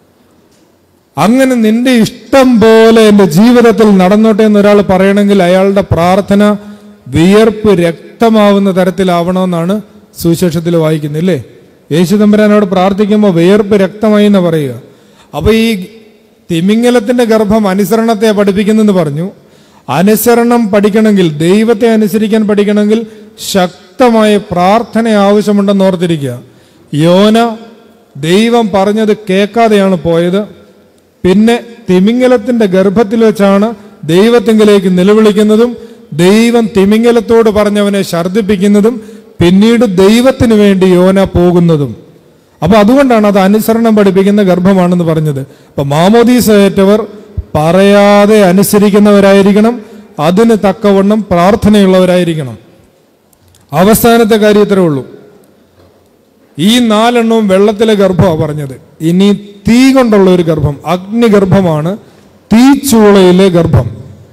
അങ്ങനെ നിന്റെ ഇഷ്ടം പോലെ എൻ്റെ ജീവിതത്തിൽ നടന്നോട്ടെ എന്ന് ഒരാൾ പറയണമെങ്കിൽ അയാളുടെ പ്രാർത്ഥന വിയർപ്പ് രക്തമാവുന്ന തരത്തിലാവണമെന്നാണ് സുവിശേഷത്തിൽ വായിക്കുന്നത് ഇല്ലേ യേശു തമ്പുരാനോട് പ്രാർത്ഥിക്കുമ്പോൾ വിയർപ്പ് രക്തമായി എന്ന് പറയുക അപ്പൊ ഈ തിമിംഗലത്തിന്റെ ഗർഭം അനുസരണത്തെ പഠിപ്പിക്കുന്നെന്ന് പറഞ്ഞു അനുസരണം പഠിക്കണമെങ്കിൽ ദൈവത്തെ അനുസരിക്കാൻ പഠിക്കണമെങ്കിൽ ശക്തമായ പ്രാർത്ഥന ആവശ്യമുണ്ടെന്ന് ഓർത്തിരിക്കുക യോന ദൈവം പറഞ്ഞത് കേൾക്കാതെയാണ് പോയത് പിന്നെ തിമിംഗലത്തിന്റെ ഗർഭത്തിൽ വെച്ചാണ് ദൈവത്തിങ്കിലേക്ക് നിലവിളിക്കുന്നതും ദൈവം തിമിംഗലത്തോട് പറഞ്ഞവനെ ഛർദ്ദിപ്പിക്കുന്നതും പിന്നീട് ദൈവത്തിന് വേണ്ടി യോന പോകുന്നതും അപ്പൊ അതുകൊണ്ടാണ് അത് അനുസരണം പഠിപ്പിക്കുന്ന ഗർഭമാണെന്ന് പറഞ്ഞത് അപ്പൊ മാമോദീസ ഏറ്റവർ പറയാതെ അനുസരിക്കുന്നവരായിരിക്കണം അതിന് തക്കവണ്ണം പ്രാർത്ഥനയുള്ളവരായിരിക്കണം അവസാനത്തെ കാര്യം ഇത്രേ ഉള്ളൂ ഈ നാലെണ്ണവും വെള്ളത്തിലെ ഗർഭമാണ് പറഞ്ഞത് ഇനി തീ കൊണ്ടുള്ള ഒരു ഗർഭം അഗ്നിഗർഭമാണ് തീച്ചൂളയിലെ ഗർഭം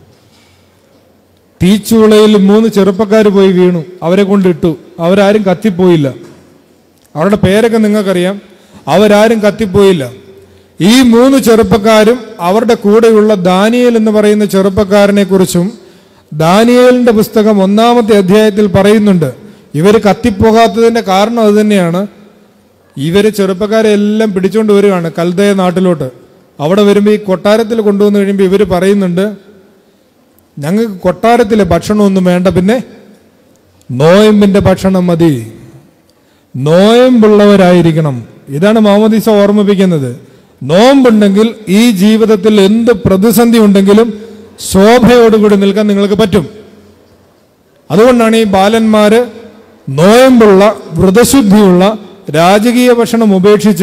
തീച്ചൂളയിൽ മൂന്ന് ചെറുപ്പക്കാർ പോയി വീണു അവരെ കൊണ്ടിട്ടു അവരാരും കത്തിപ്പോയില്ല അവരുടെ പേരൊക്കെ നിങ്ങൾക്കറിയാം അവരാരും കത്തിപ്പോയില്ല ഈ മൂന്ന് ചെറുപ്പക്കാരും അവരുടെ കൂടെയുള്ള ദാനിയേൽ എന്ന് പറയുന്ന ചെറുപ്പക്കാരനെ കുറിച്ചും ദാനിയേലിന്റെ പുസ്തകം ഒന്നാമത്തെ അധ്യായത്തിൽ പറയുന്നുണ്ട് ഇവർ കത്തിപ്പോകാത്തതിന്റെ കാരണം അത് തന്നെയാണ് ഇവര് ചെറുപ്പക്കാരെ എല്ലാം പിടിച്ചുകൊണ്ട് വരികയാണ് കൽദയ നാട്ടിലോട്ട് അവിടെ വരുമ്പോൾ ഈ കൊട്ടാരത്തിൽ കൊണ്ടുവന്ന് കഴിയുമ്പോൾ ഇവർ പറയുന്നുണ്ട് ഞങ്ങൾക്ക് കൊട്ടാരത്തിലെ ഭക്ഷണമൊന്നും വേണ്ട പിന്നെ നോയമ്പിന്റെ ഭക്ഷണം മതി നോയമ്പുള്ളവരായിരിക്കണം ഇതാണ് മാമോദീസ ഓർമ്മിപ്പിക്കുന്നത് നോമ്പുണ്ടെങ്കിൽ ഈ ജീവിതത്തിൽ എന്ത് പ്രതിസന്ധി ഉണ്ടെങ്കിലും ശോഭയോടുകൂടി നിൽക്കാൻ നിങ്ങൾക്ക് പറ്റും അതുകൊണ്ടാണ് ഈ ബാലന്മാര് നോയമ്പുള്ള വ്രതശുദ്ധിയുള്ള രാജകീയ ഭക്ഷണം ഉപേക്ഷിച്ച്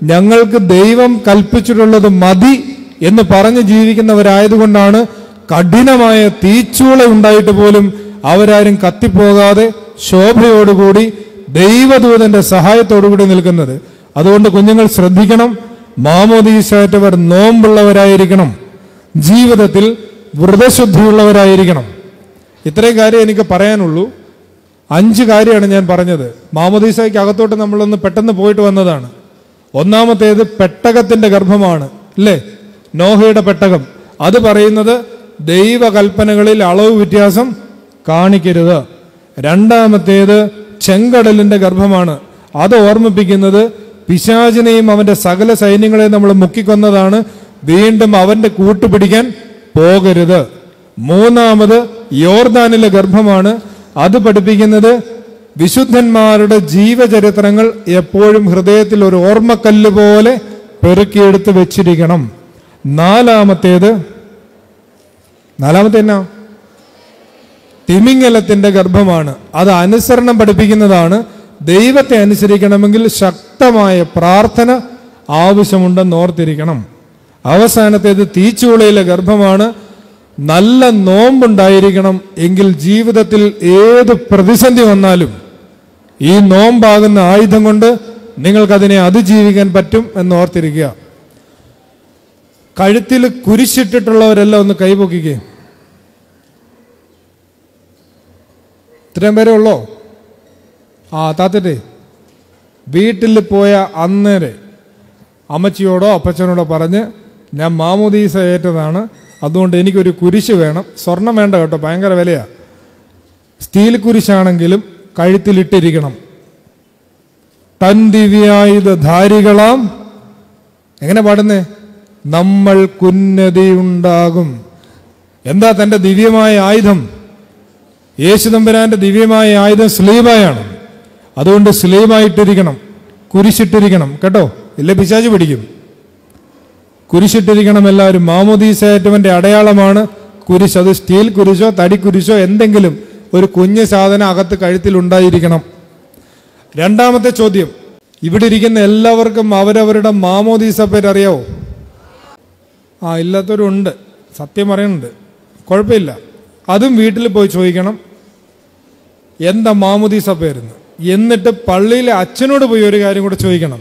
ഞങ്ങൾക്ക് ദൈവം കൽപ്പിച്ചിട്ടുള്ളത് മതി എന്ന് പറഞ്ഞ് ജീവിക്കുന്നവരായതുകൊണ്ടാണ് കഠിനമായ തീച്ചൂള ഉണ്ടായിട്ട് പോലും അവരാരും കത്തിപ്പോകാതെ ശോഭയോടുകൂടി ദൈവദൂതന്റെ സഹായത്തോടുകൂടി നിൽക്കുന്നത് അതുകൊണ്ട് കുഞ്ഞുങ്ങൾ ശ്രദ്ധിക്കണം മാമോദീസായിട്ടവർ നോമ്പുള്ളവരായിരിക്കണം ജീവിതത്തിൽ വ്രതശുദ്ധിയുള്ളവരായിരിക്കണം ഇത്രയും കാര്യം എനിക്ക് പറയാനുള്ളൂ അഞ്ച് കാര്യമാണ് ഞാൻ പറഞ്ഞത് മാമോദീസയ്ക്ക് അകത്തോട്ട് നമ്മളൊന്ന് പെട്ടെന്ന് പോയിട്ട് വന്നതാണ് ഒന്നാമത്തേത് പെട്ടകത്തിന്റെ ഗർഭമാണ് അല്ലേ നോഹയുടെ പെട്ടകം അത് പറയുന്നത് ദൈവകൽപ്പനകളിൽ അളവ് വ്യത്യാസം കാണിക്കരുത് രണ്ടാമത്തേത് ചെങ്കടലിന്റെ ഗർഭമാണ് അത് ഓർമ്മിപ്പിക്കുന്നത് പിശാചിനെയും അവന്റെ സകല സൈന്യങ്ങളെയും നമ്മൾ മുക്കിക്കൊന്നതാണ് വീണ്ടും അവന്റെ കൂട്ടുപിടിക്കാൻ പോകരുത് മൂന്നാമത് യോർദാനിലെ ഗർഭമാണ് അത് പഠിപ്പിക്കുന്നത് വിശുദ്ധന്മാരുടെ ജീവചരിത്രങ്ങൾ എപ്പോഴും ഹൃദയത്തിൽ ഒരു ഓർമ്മക്കല്ല് പോലെ പെറുക്കിയെടുത്ത് വെച്ചിരിക്കണം നാലാമത്തേത് നാലാമത്തെ എന്നാ തിമിംഗലത്തിന്റെ ഗർഭമാണ് അത് അനുസരണം പഠിപ്പിക്കുന്നതാണ് ദൈവത്തെ അനുസരിക്കണമെങ്കിൽ ശക്തമായ പ്രാർത്ഥന ആവശ്യമുണ്ടെന്ന് ഓർത്തിരിക്കണം അവസാനത്തേത് തീച്ചൂളയിലെ ഗർഭമാണ് നല്ല നോമ്പുണ്ടായിരിക്കണം എങ്കിൽ ജീവിതത്തിൽ ഏത് പ്രതിസന്ധി വന്നാലും ഈ നോമ്പാകുന്ന ആയുധം കൊണ്ട് നിങ്ങൾക്കതിനെ അതിജീവിക്കാൻ പറ്റും എന്ന് ഓർത്തിരിക്കുക കഴുത്തിൽ കുരിശിട്ടിട്ടുള്ളവരെല്ലാം ഒന്ന് കൈപൊക്കിക്കേ ഇത്രയും പേരേ ഉള്ളോ ആ താത്തട്ടെ വീട്ടിൽ പോയ അന്നേരെ അമ്മച്ചിയോടോ അപ്പച്ചനോടോ പറഞ്ഞ് ഞാൻ മാമോദീസ ഏറ്റതാണ് അതുകൊണ്ട് എനിക്കൊരു കുരിശ് വേണം സ്വർണം വേണ്ട കേട്ടോ ഭയങ്കര വിലയാ സ്റ്റീൽ കുരിശാണെങ്കിലും കഴുത്തിലിട്ടിരിക്കണം തൻ ദിവ്യായുധ ധാരികളാം എങ്ങനെ പാടുന്നേ നമ്മൾ കുന്നതിയുണ്ടാകും എന്താ തന്റെ ദിവ്യമായ ആയുധം യേശുദമ്പരാന്റെ ദിവ്യമായ ആയുധം സ്ലീബായാണ് അതുകൊണ്ട് സ്ലീബായിട്ടിരിക്കണം കുരിശിട്ടിരിക്കണം കേട്ടോ ഇല്ല പിശാച് പിടിക്കും കുരിശിട്ടിരിക്കണം എല്ലാവരും മാമോദീസേറ്റവന്റെ അടയാളമാണ് കുരിശ് അത് സ്റ്റീൽ കുരിശോ തടി കുരിശോ എന്തെങ്കിലും ഒരു കുഞ്ഞു സാധനം അകത്ത് കഴുത്തിൽ ഉണ്ടായിരിക്കണം രണ്ടാമത്തെ ചോദ്യം ഇവിടെ ഇരിക്കുന്ന എല്ലാവർക്കും അവരവരുടെ മാമോദീസ പേര് അറിയാവോ ആ ഇല്ലാത്തവരുണ്ട് സത്യം പറയുന്നുണ്ട് കുഴപ്പമില്ല അതും വീട്ടിൽ പോയി ചോദിക്കണം എന്താ മാമുദീസ പേരെന്ന് എന്നിട്ട് പള്ളിയിലെ അച്ഛനോട് പോയി ഒരു കാര്യം കൂടെ ചോദിക്കണം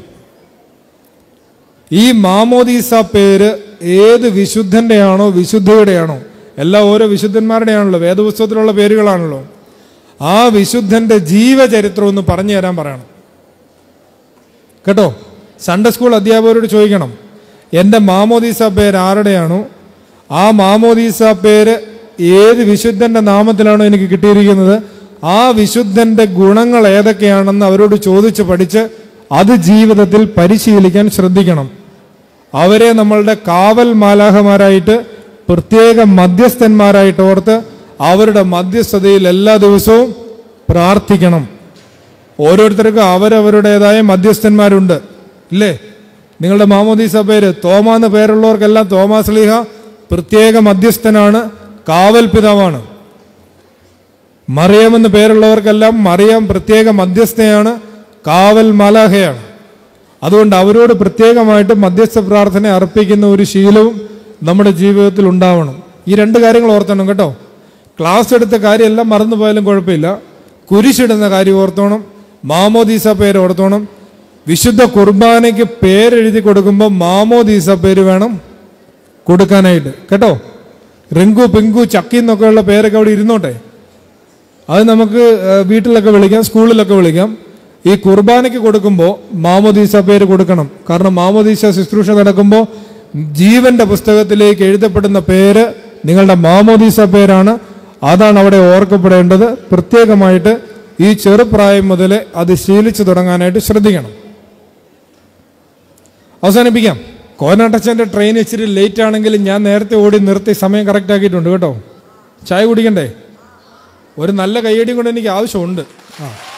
ഈ മാമോദീസ പേര് ഏത് വിശുദ്ധന്റെയാണോ വിശുദ്ധയുടെയാണോ എല്ലാം ഓരോ വിശുദ്ധന്മാരുടെയാണല്ലോ വേദപുസ്തകത്തിലുള്ള പേരുകളാണല്ലോ ആ വിശുദ്ധന്റെ ജീവചരിത്രം ഒന്ന് പറഞ്ഞു തരാൻ പറയണം കേട്ടോ സൺഡേ സ്കൂൾ അധ്യാപകരോട് ചോദിക്കണം എൻ്റെ മാമോദീസ പേര് ആരുടെയാണോ ആ മാമോദീസ പേര് ഏത് വിശുദ്ധന്റെ നാമത്തിലാണോ എനിക്ക് കിട്ടിയിരിക്കുന്നത് ആ വിശുദ്ധന്റെ ഗുണങ്ങൾ ഏതൊക്കെയാണെന്ന് അവരോട് ചോദിച്ച് പഠിച്ച് അത് ജീവിതത്തിൽ പരിശീലിക്കാൻ ശ്രദ്ധിക്കണം അവരെ നമ്മളുടെ കാവൽ മാലാഹമാരായിട്ട് പ്രത്യേക മധ്യസ്ഥന്മാരായിട്ട് ഓർത്ത് അവരുടെ മധ്യസ്ഥതയിൽ എല്ലാ ദിവസവും പ്രാർത്ഥിക്കണം ഓരോരുത്തർക്കും അവരവരുടേതായ മധ്യസ്ഥന്മാരുണ്ട് ഇല്ലേ നിങ്ങളുടെ മാമോദീസ പേര് തോമ എന്ന് പേരുള്ളവർക്കെല്ലാം തോമാസ് ലീഹ പ്രത്യേക മധ്യസ്ഥനാണ് കാവൽ പിതാവാണ് മറിയം എന്ന് പേരുള്ളവർക്കെല്ലാം മറിയം പ്രത്യേക മധ്യസ്ഥയാണ് കാവൽ മലാഹയാണ് അതുകൊണ്ട് അവരോട് പ്രത്യേകമായിട്ട് മധ്യസ്ഥ പ്രാർത്ഥന അർപ്പിക്കുന്ന ഒരു ശീലവും നമ്മുടെ ജീവിതത്തിൽ ഉണ്ടാവണം ഈ രണ്ട് കാര്യങ്ങൾ ഓർത്തണം കേട്ടോ ക്ലാസ് എടുത്ത കാര്യമെല്ലാം മറന്നു പോയാലും കുഴപ്പമില്ല കുരിശിടുന്ന കാര്യം ഓർത്തോണം മാമോദീസ പേര് ഓർത്തോണം വിശുദ്ധ കുർബാനയ്ക്ക് പേരെഴുതി കൊടുക്കുമ്പോൾ മാമോദീസ പേര് വേണം കൊടുക്കാനായിട്ട് കേട്ടോ റിങ്കു പിങ്കു ചക്കി എന്നൊക്കെയുള്ള പേരൊക്കെ അവിടെ ഇരുന്നോട്ടെ അത് നമുക്ക് ഏഹ്, വീട്ടിലൊക്കെ വിളിക്കാം സ്കൂളിലൊക്കെ വിളിക്കാം ഈ കുർബാനയ്ക്ക് കൊടുക്കുമ്പോൾ മാമോദീസ പേര് കൊടുക്കണം കാരണം മാമോദീസ ശുശ്രൂഷ നടക്കുമ്പോൾ ജീവന്റെ പുസ്തകത്തിലേക്ക് എഴുതപ്പെടുന്ന പേര് നിങ്ങളുടെ മാമോദീസ പേരാണ് അതാണ് അവിടെ ഓർക്കപ്പെടേണ്ടത് പ്രത്യേകമായിട്ട് ഈ ചെറുപ്രായം മുതലേ അത് ശീലിച്ചു തുടങ്ങാനായിട്ട് ശ്രദ്ധിക്കണം അവസാനിപ്പിക്കാം കോനാട്ടച്ചൻ്റെ ട്രെയിൻ ഇച്ചിരി ലേറ്റ് ആണെങ്കിലും ഞാൻ നേരത്തെ ഓടി നിർത്തി സമയം കറക്റ്റ് ആക്കിയിട്ടുണ്ട് കേട്ടോ ചായ കുടിക്കണ്ടേ ഒരു നല്ല കൈയടിയും കൊണ്ട് എനിക്ക് ആവശ്യമുണ്ട് ആ